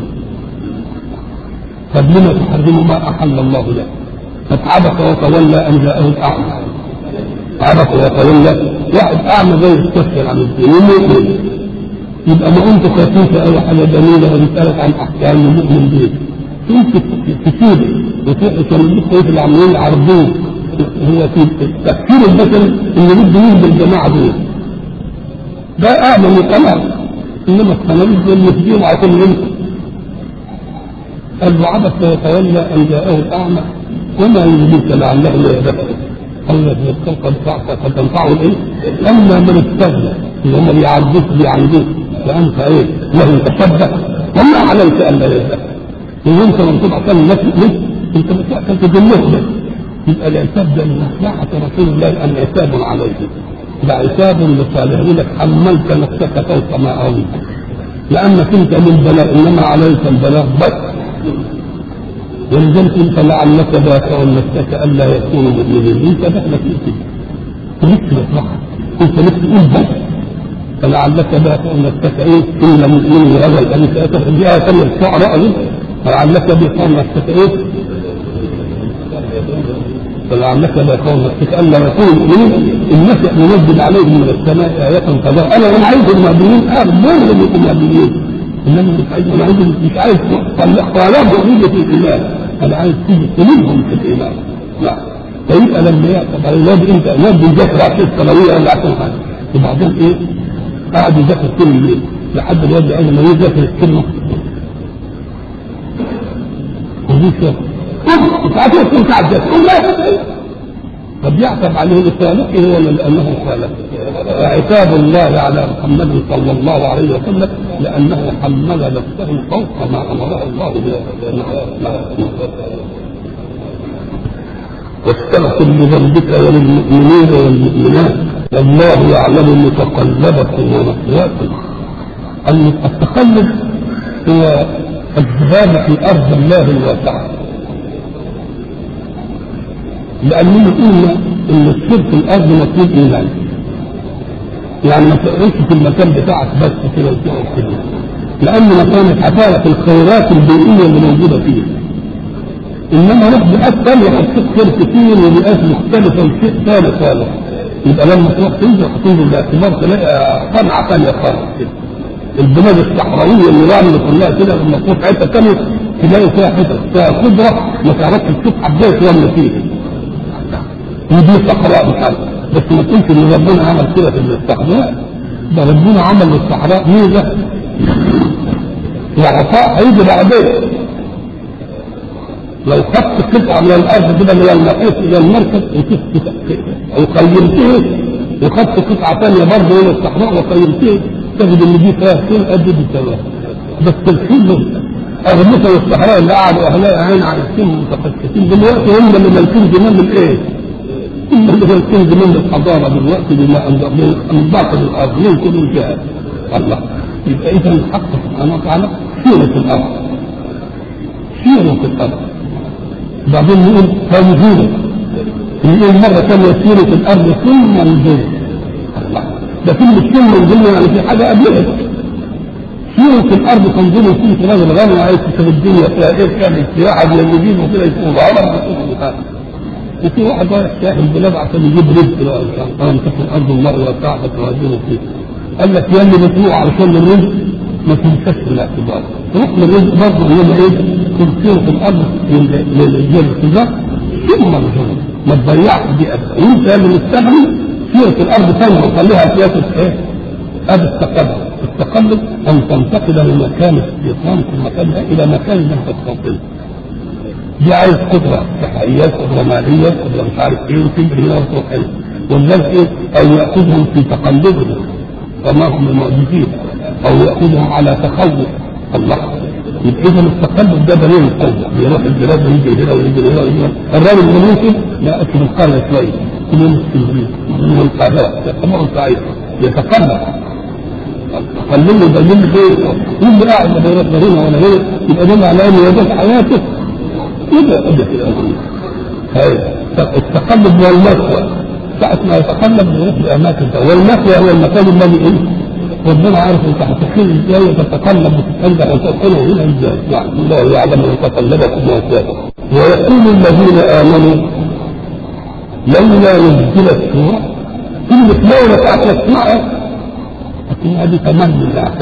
طب لما تحرم ما أحل الله لك فتعبس وتولى أن جاءه الأعمى عبس وتولى واحد أعمى زي الكسر عن الدين ومؤمن يبقى ما انت خفيفه اي حاجه جميله وبيسالك عن احكام المؤمن به انت تسيب وتروح تكلمك كيف اللي عاملين يعرضوه هو في التفكير البشري اللي بده يهدي الجماعه دول ده اعلى من القمر انما التلاميذ دول مسجين على كل منكم قال له عبس ويتولى ان جاءه الاعمى وما يدريك لعله يهدفه قال له قد قد تنفعه الايه؟ اما من استغنى اللي هم بيعرضوك بيعرضوك فانت ايه له تشبه وما عليك الا يهدى وانت لما تبقى كان نفسك ليه انت بتاكل تجمعه بس يبقى العتاب ده من مصلحه رسول الله ان عتاب عليه ده عتاب لصالح يقول لك حملت نفسك فوق ما اويت لانك انت للبلاء انما عليك البلاء بس ولذلك انت لعلك باكع نفسك الا يكونوا مؤمنين انت دخلك انت لسه مصلحه انت لسه تقول بس فلعلك باكع نفسك ايه ان لم يؤمنوا بهذا الحديث اتت بها ثم الشعراء فلعلك باكع نفسك ايه فلعلك باكع نفسك الا يكونوا مؤمنين الناس ننزل عليهم من السماء آية كذا انا انا عايز المؤمنين ابدا يكونوا مؤمنين انما مش عايز انا عايز مش عايز طلبوا نيجي في الايمان انا عايز تيجي تلمهم في الايمان لا فيبقى لما يعتبر الواد انت الواد بيذاكر عشان الثانويه ولا عشان حاجه وبعدين ايه قاعد يذاكر كل الليل لحد الواد قال لما يذاكر الكلمه ودي شيخ ساعات يكون قاعد يذاكر طب يعتب عليه لخالقه ولا لانه خالق عتاب الله على محمد صلى الله عليه وسلم لانه حمل نفسه فوق ما امره الله به واستغفر لذنبك وللمؤمنين والمؤمنات والله يعلم متقلبكم ومثواكم التقلب هو الذهاب في ارض الله الواسعه لأننا قلنا إن السر في الأرض مطلوب إيمان. يعني ما تقعدش في المكان بتاعك بس كده وتقعد كده. لأن مكانك هتعرف الخيرات البيئية اللي موجودة فيه. إنما روح بيئات ثانية هتشوف خير كتير وبيئات مختلفة وشيء ثاني خالص. يبقى لما تروح تنزل هتنزل باعتبار تلاقي صنعة ثانية خالص كده البلاد الصحراوية اللي رامي كلها كده لما تروح حتة ثانية تلاقي فيها حتة فيها خضرة ما تعرفش تشوف حباية رمل فيها ودي صحراء بحال بس ما تقولش ان ربنا عمل كده في الصحراء ده ربنا عمل للصحراء ميزة وعطاء هيجي بعدين لو خدت قطعة من الأرض كده من المحيط إلى المركز وقيمته وخدت قطعة ثانية برضه من الصحراء وقيمته تجد إن دي فيها خير قد دي سوا بس الخير أغمسة والصحراء اللي قعدوا أهلها عين على السن متخصصين دلوقتي هم اللي مالكين زمان الإيه؟ هم اللي مالكين زمان الحضارة دلوقتي بما من باطل الأرض من كل جهة الله يبقى إذا الحق سبحانه وتعالى سيرة الأرض سيرة الأرض بعدين نقول موجودة نقول مرة ثانية سيرة الأرض ثم الجنة الله ده كلمة ثم الجنة يعني في حاجة قبلها سيرة الأرض تنظيم يكون راجل غني وعايز تشوف الدنيا فيها إيه تعمل سياحة من اليمين وكده يكون ظهرها وفي واحد رايح ساحل البلاد عشان يجيب رزق بقى قال تكن أرض الله وسعها تهاجموا فيه قال لك يا اللي بتروح علشان الرزق ما تنساش في الاعتبار ركن الرزق برضه انما ايه تنسير في الارض للاتجاه ثم الجنة ما تضيعش دي ابدا وانت اللي مستغني سيرة الارض ثانية وخليها سياسة ايه؟ ادي التقدم التقدم ان تنتقل من مكان الاستيطان في مكانها الى مكان لم تستطيع دي عايز قدرة صحية قدرة مالية قدرة مش عارف ايه وتجري هنا وتروح هنا ولذلك ايه؟ او ياخذهم في تقلبهم فما هم المعجزين او ياخذهم على تخوف الله يبقى اذا التقلب ده دليل القوه بيروح البلاد ويجي هنا ويجي هنا ويجي هنا الراجل المنوسي لا اكل القريه شويه من اسكندريه من القاهره يتمر سعيد يتقلب قلل له دليل غير اللي قاعد لا بيروح لا هنا ولا هنا يبقى ده معناه انه يجوز حياته يبقى قد كده هاي التقلب والمسوى ساعة ما يتقلب بيروح لأماكن والمسوى هو المكان الذي إيه؟ ربنا عارف انت هتحكي ازاي وتتقلب وتتنزع وتدخله هنا ازاي يعني الله يعلم متقلبكم ومثواكم ويقول الذين امنوا لولا نزلت سوره كلمة لولا بتاعت اسمعها لكن هذه تمني لا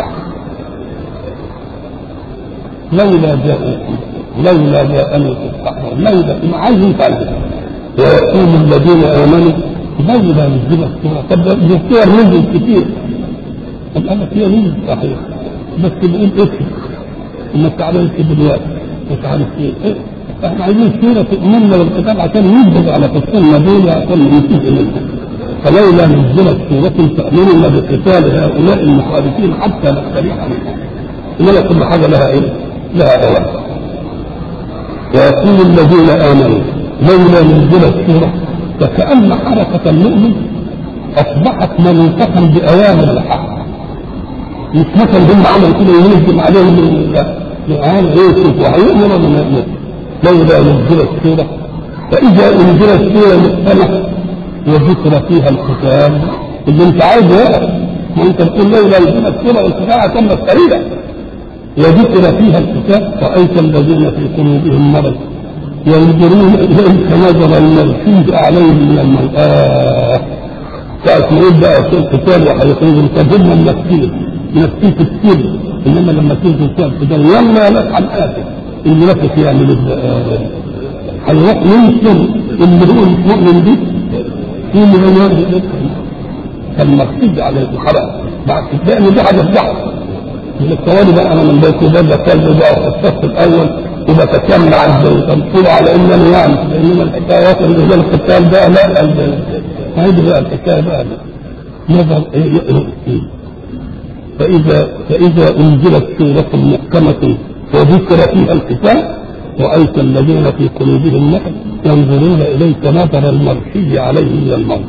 لولا جاءوكم لولا جاءني تستحضر لولا ما عايز يفعل ويقول الذين امنوا لولا نزلت سوره طب السور نزل كتير طب انا فيها نزل صحيح بس بنقول اسم انك تعبان في دلوقتي مش عارف ايه إيه؟ احنا عايزين سوره تؤمننا بالكتاب عشان ننبذ على قصتنا دول عشان ننتهي منهم فلولا نزلت سورة تأمرنا بقتال هؤلاء المخالفين حتى نستريح منهم إنما كل حاجة لها إيه؟ لها أوامر ويقول الذين آمنوا لولا نزلت سورة فكأن حركة المؤمن أصبحت منوطة بأوامر الحق مش مثلا هم عملوا كده ينزل عليهم من الآن يوسف وهيؤمر ولا ما يؤمر لولا نزلت سورة فإذا أنزلت سورة محكمة وذكر فيها القتال اللي انت عايزه يقف ما انت بتقول لولا نزلت سورة والقتال تم السريع وذكر فيها القتال رأيت الذين في قلوبهم مرض ينظرون إليك نظر الملحوظ عليهم من المرآة ساعة ما يقول بقى في القتال وهيخرجوا تجدنا منافسين منافسين في السر انما لما تنزل فيها القتال يلا لك عن آخر المنافس يعمل هيروح ينصر اللي هو مش مؤمن به في مليونات كان مكتوب على خلاص بعد لان دي حاجه صح من الثواني بقى انا من بيت ده كلب بقى في الصف الاول وبتكلم عن تنقل على انني يعني انما الحكايات اللي هي القتال ده لا هذه بقى الحكايه بقى نظر إيه فإذا فإذا أنزلت سورة محكمة وذكر فيها القتال رأيت الذين في قلوبهم مرض ينظرون إليك نظر المرشي عليه من الموت.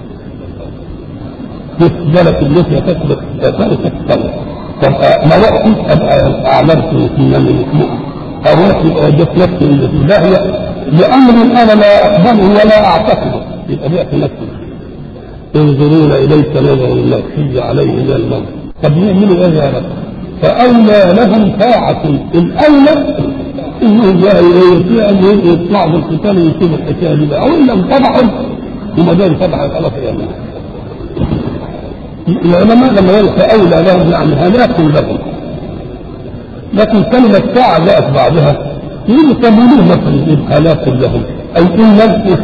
بالك التي تثبت تثبت طب ما رأيت أبقى أعلمت في من مؤمن أروح وجدت نفسي اللي في داهية لأمر أنا لا أقبله ولا أعتقده يبقى بعت نفسي ينظرون إليك نظر المرشي عليه من الموت طب يعملوا إيه يا رب؟ فأولى لهم طاعة الأولى انهم يطيع ان يطلعوا بالقتال ويشوفوا الحكايه دي بقى او ان انفضحوا وما دام انفضحوا خلاص يا العلماء لما يقول فأولى لهم يعني هلاك لهم لكن كلمة ساعة جاءت بعدها يقول تموليه مثلا هلاك لهم أي إن لم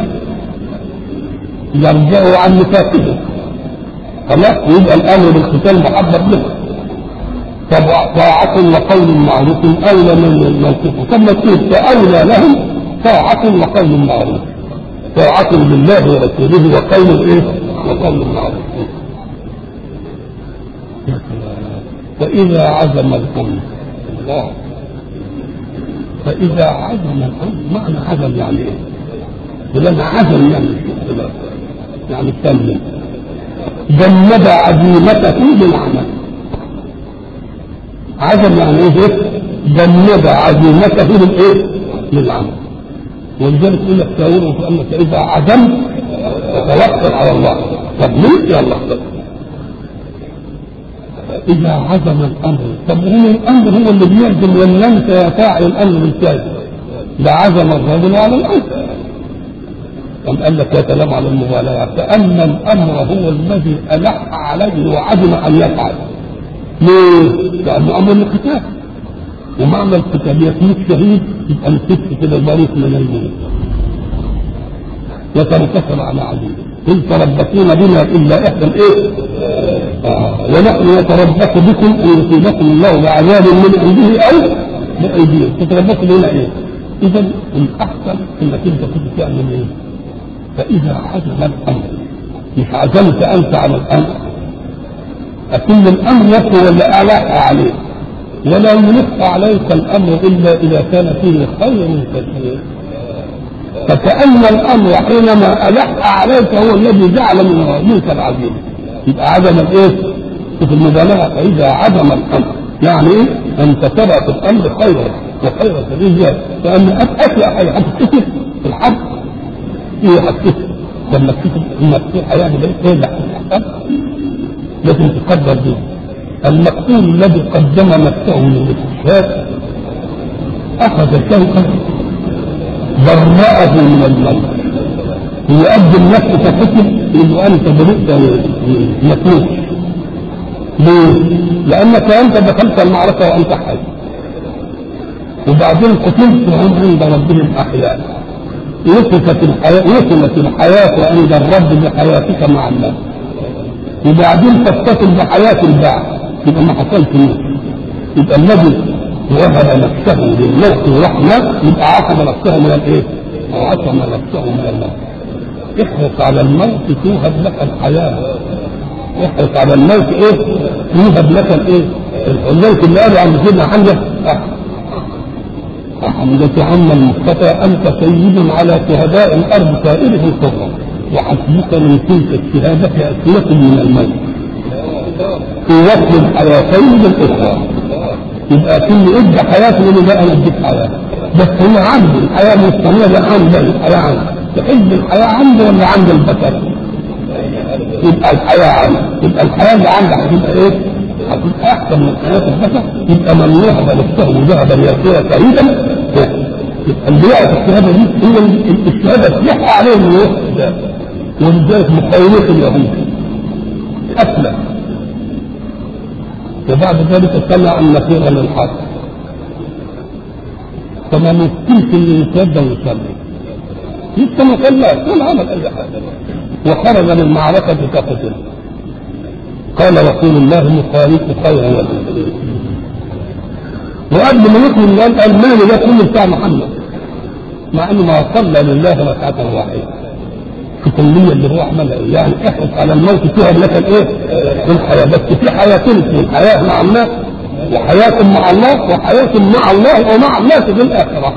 يرجعوا عن نفاقهم خلاص ويبقى الأمر بالقتال محبب لهم طب طاعة وقول معروف أولى من موقفه طب ما تقول فأولى لهم طاعة وقول معروف طاعة لله ورسوله وقول إيه؟ وقول معروف وإذا عزم الأمر الله فإذا عزم الأمر معنى عزم يعني إيه؟ فلان عزم يعني يعني سلم جنب عزيمته للعمل عزم يعني ايه؟ جنب عزيمته للايه؟ للعمل ولذلك يقول لك تاوله في انك اذا عزمت فتوكل على الله طب ليه يا الله إذا عزم الأمر طب هو الأمر هو اللي بيعزم ولا أنت يا فاعل الأمر بالكاذب ده عزم الرجل على الأمر قام قال لك يا كلام على المبالغة فأما الأمر هو الذي ألح عليه وعزم أن يفعل ليه؟ لأنه أمر القتال ومعنى القتال يكون شهيد يبقى نسيت كده المريض من الموت يتنكسر على عدوه إن تربصون بنا إلا إحدى الإيه؟ آه. ونحن نتربص بكم أن يصيبكم الله بعذاب من عنده أو بأيديهم تتربصوا بنا إيه؟ إذا الأحسن إنك أنت كنت تعمل إيه؟ فإذا عزم الأمر مش عزمت أنت على الأمر أكن الأمر نفسه ولا ألح عليه ولا يلح عليك الأمر إلا إذا كان فيه خير كثير فكأن الأمر حينما ألح عليك هو الذي جعل من منك العزيمة يبقى عدم الإيه؟ في المبالغة فإذا عدم الأمر يعني إيه؟ أنت ترى في الأمر خيرا وخير سبيل فأن أشياء حي هتكتب في الحرب هي هتكتب لما تكتب إنك في حياة ايه اللي لازم تقدر دي المقتول الذي قدم نفسه للاستشهاد أخذ شوكا برأه من الموت ويقدم نفسه كحكم انه انت برئت مكروه ليه؟ لانك انت دخلت المعركه وانت حي وبعدين قتلت وهم عند ربهم احياء وصفت الحياه وصلت الحياه عند الرب بحياتك مع الله وبعدين تتصل بحياه البعث يبقى ما حصلش موت يبقى الذي وهب نفسه للموت رحمه يبقى عصم نفسه من الايه؟ عصم نفسه من الموت احرص على الموت توهب لك الحياة احرص على الموت ايه توهب لك الايه الموت اللي قالوا عن سيدنا حمزة حمزة عم المصطفى انت سيد على شهداء الارض سائره الكبرى وحسبك من تلك الشهادة أسلة من الموت في وقت الحياتين بالاخرى يبقى كل ادى حياته يقول لا انا اديك حياه بس هو عنده الحياه مستمره عنده الحياه عنده تحب الحياة عنده ولا عند البشر؟ يبقى الحياة عنده يبقى الحياة اللي عنده هتبقى ايه؟ هتبقى أحسن من حياة البشر يبقى من وهب نفسه ذهبا يصير سعيدا يبقى اللي يعرف الشهادة دي هو الشهادة تلح عليه من الوقت ده ولذلك مخيلات اليهود أسلم وبعد ذلك سمع أن خيرا للحق فما ممكنش اللي يتبع ويصلي لسه ما صلى ولا عمل اي حاجه وخرج من المعركه كقتل قال رسول الله مخالف خيرا وقبل ما يكمل قال المال ده كله بتاع محمد مع انه ما صلى لله ركعه واحده في كلية اللي هو عملها يعني احرص على الموت فيها لك الايه؟ الحياه بس في حياتين في حياه مع الناس وحياه مع الله وحياه مع الله ومع الناس في الاخره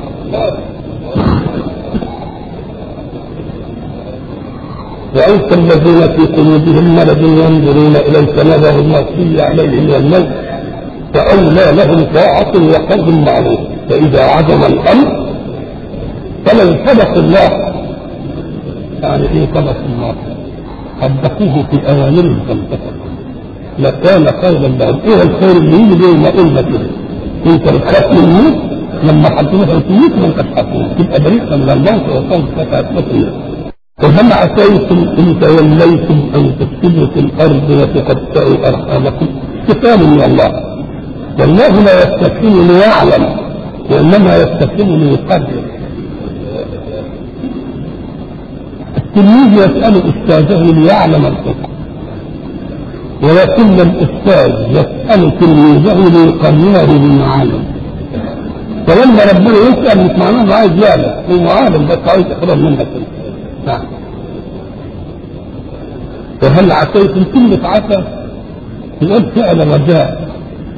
رأيت الذين في قلوبهم مرض ينظرون إليك نظر المغفي عليه من الموت فأولى لهم طاعة وقول معروف فإذا عزم الأمر فلو صدق الله يعني إيه صدق الله صدقوه في أوامره فانتصر لكان خيرا لهم إيه الخير اللي يجي زي ما قلنا كده أنت بتخاف من الموت لما حطينا في الموت ما انتش حاطين تبقى بريئة من الموت وصلت لك أسمة وهل عسيتم ان توليتم ان تفسدوا في الارض وتقطعوا ارحامكم استفهام من الله والله لا يستفهم ليعلم وانما يستفهم ليقدر التلميذ يسال استاذه ليعلم الحكم ولكن الاستاذ يسال تلميذه ليقرره بما علم فلما ربنا يسال مش معناه انه عايز يعلم هو عالم بس عايز يقرب منك نعم وهل عسيتم كلمة عسى يقول فعل رجاء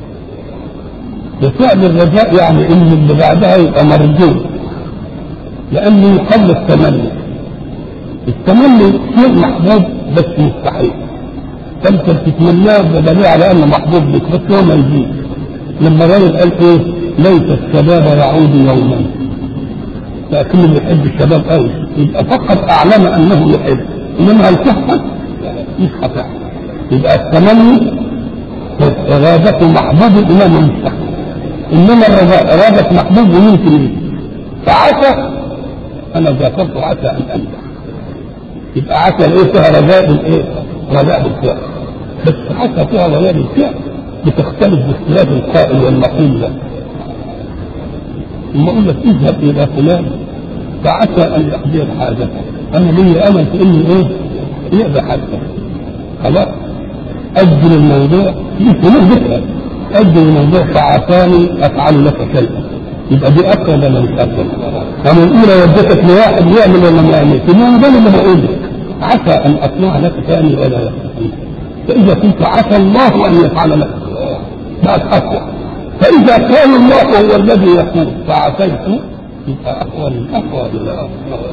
وفعل الرجاء يعني ان اللي بعدها يبقى مرجو لانه يقل التمني التمني شيء محبوب بس مستحيل فانت بتتمناه بدليل على انه محبوب لك بس هو ما يجيش لما الراجل قال ايه ليت الشباب يعود يوما لكنه بيحب الشباب قوي يبقى فقط اعلم انه يحب انما هل تحصل؟ مش هتحصل يبقى التمني إرادة محبوب إمام مستحيل إنما الرجاء إرادة محبوب ويمكن لي فعسى أنا ذكرت عسى أن أنجح يبقى عسى الإيه فيها رجاء بالإيه؟ رجاء بالفعل بس عسى فيها رجاء بالفعل بتختلف باختلاف القائل والمقول له ثم اقول لك اذهب الى فلان فعسى ان يقضي حاجتك انا لي امل في انه ايه يقضي حاجتك خلاص اجل الموضوع يمكن ذكرى اجل الموضوع فعساني افعل لك شيئا يبقى دي اقوى ولا مش اقوى؟ انا الاولى وديتك لواحد يعمل ولا ما يعملش انما ده اللي بقول لك عسى ان اصنع لك ثاني ولا يستطيع فاذا كنت عسى الله ان يفعل لك بقت اقوى فإذا كان الله هو الذي يقول فعسيت يبقى أقوى من أقوى إلى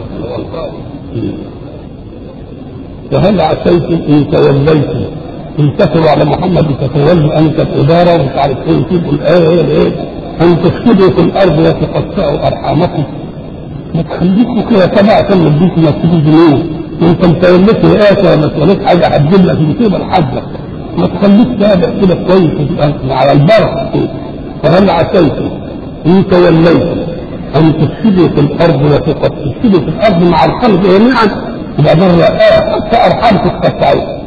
فهل عسيتم إن توليتم إن تكلوا على محمد تتولوا أنت الإدارة ومش عارف إيه تجيبوا الآية هي الإيه أن تفسدوا في الأرض وتقطعوا أرحامكم ما تخليكم كده تبع كم اديكم ما تجيبوا جنيه انت متوليت رئاسه ولا توليت حاجه هتجيب لك بتقبل حاجك ما تخليك تابع كده كويس على البركه فهل عسيتم ان توليتم ان تفسدوا في الارض وتفسدوا في الارض مع الخلق جميعا يبقى ده حتى ارحامكم تقطعوها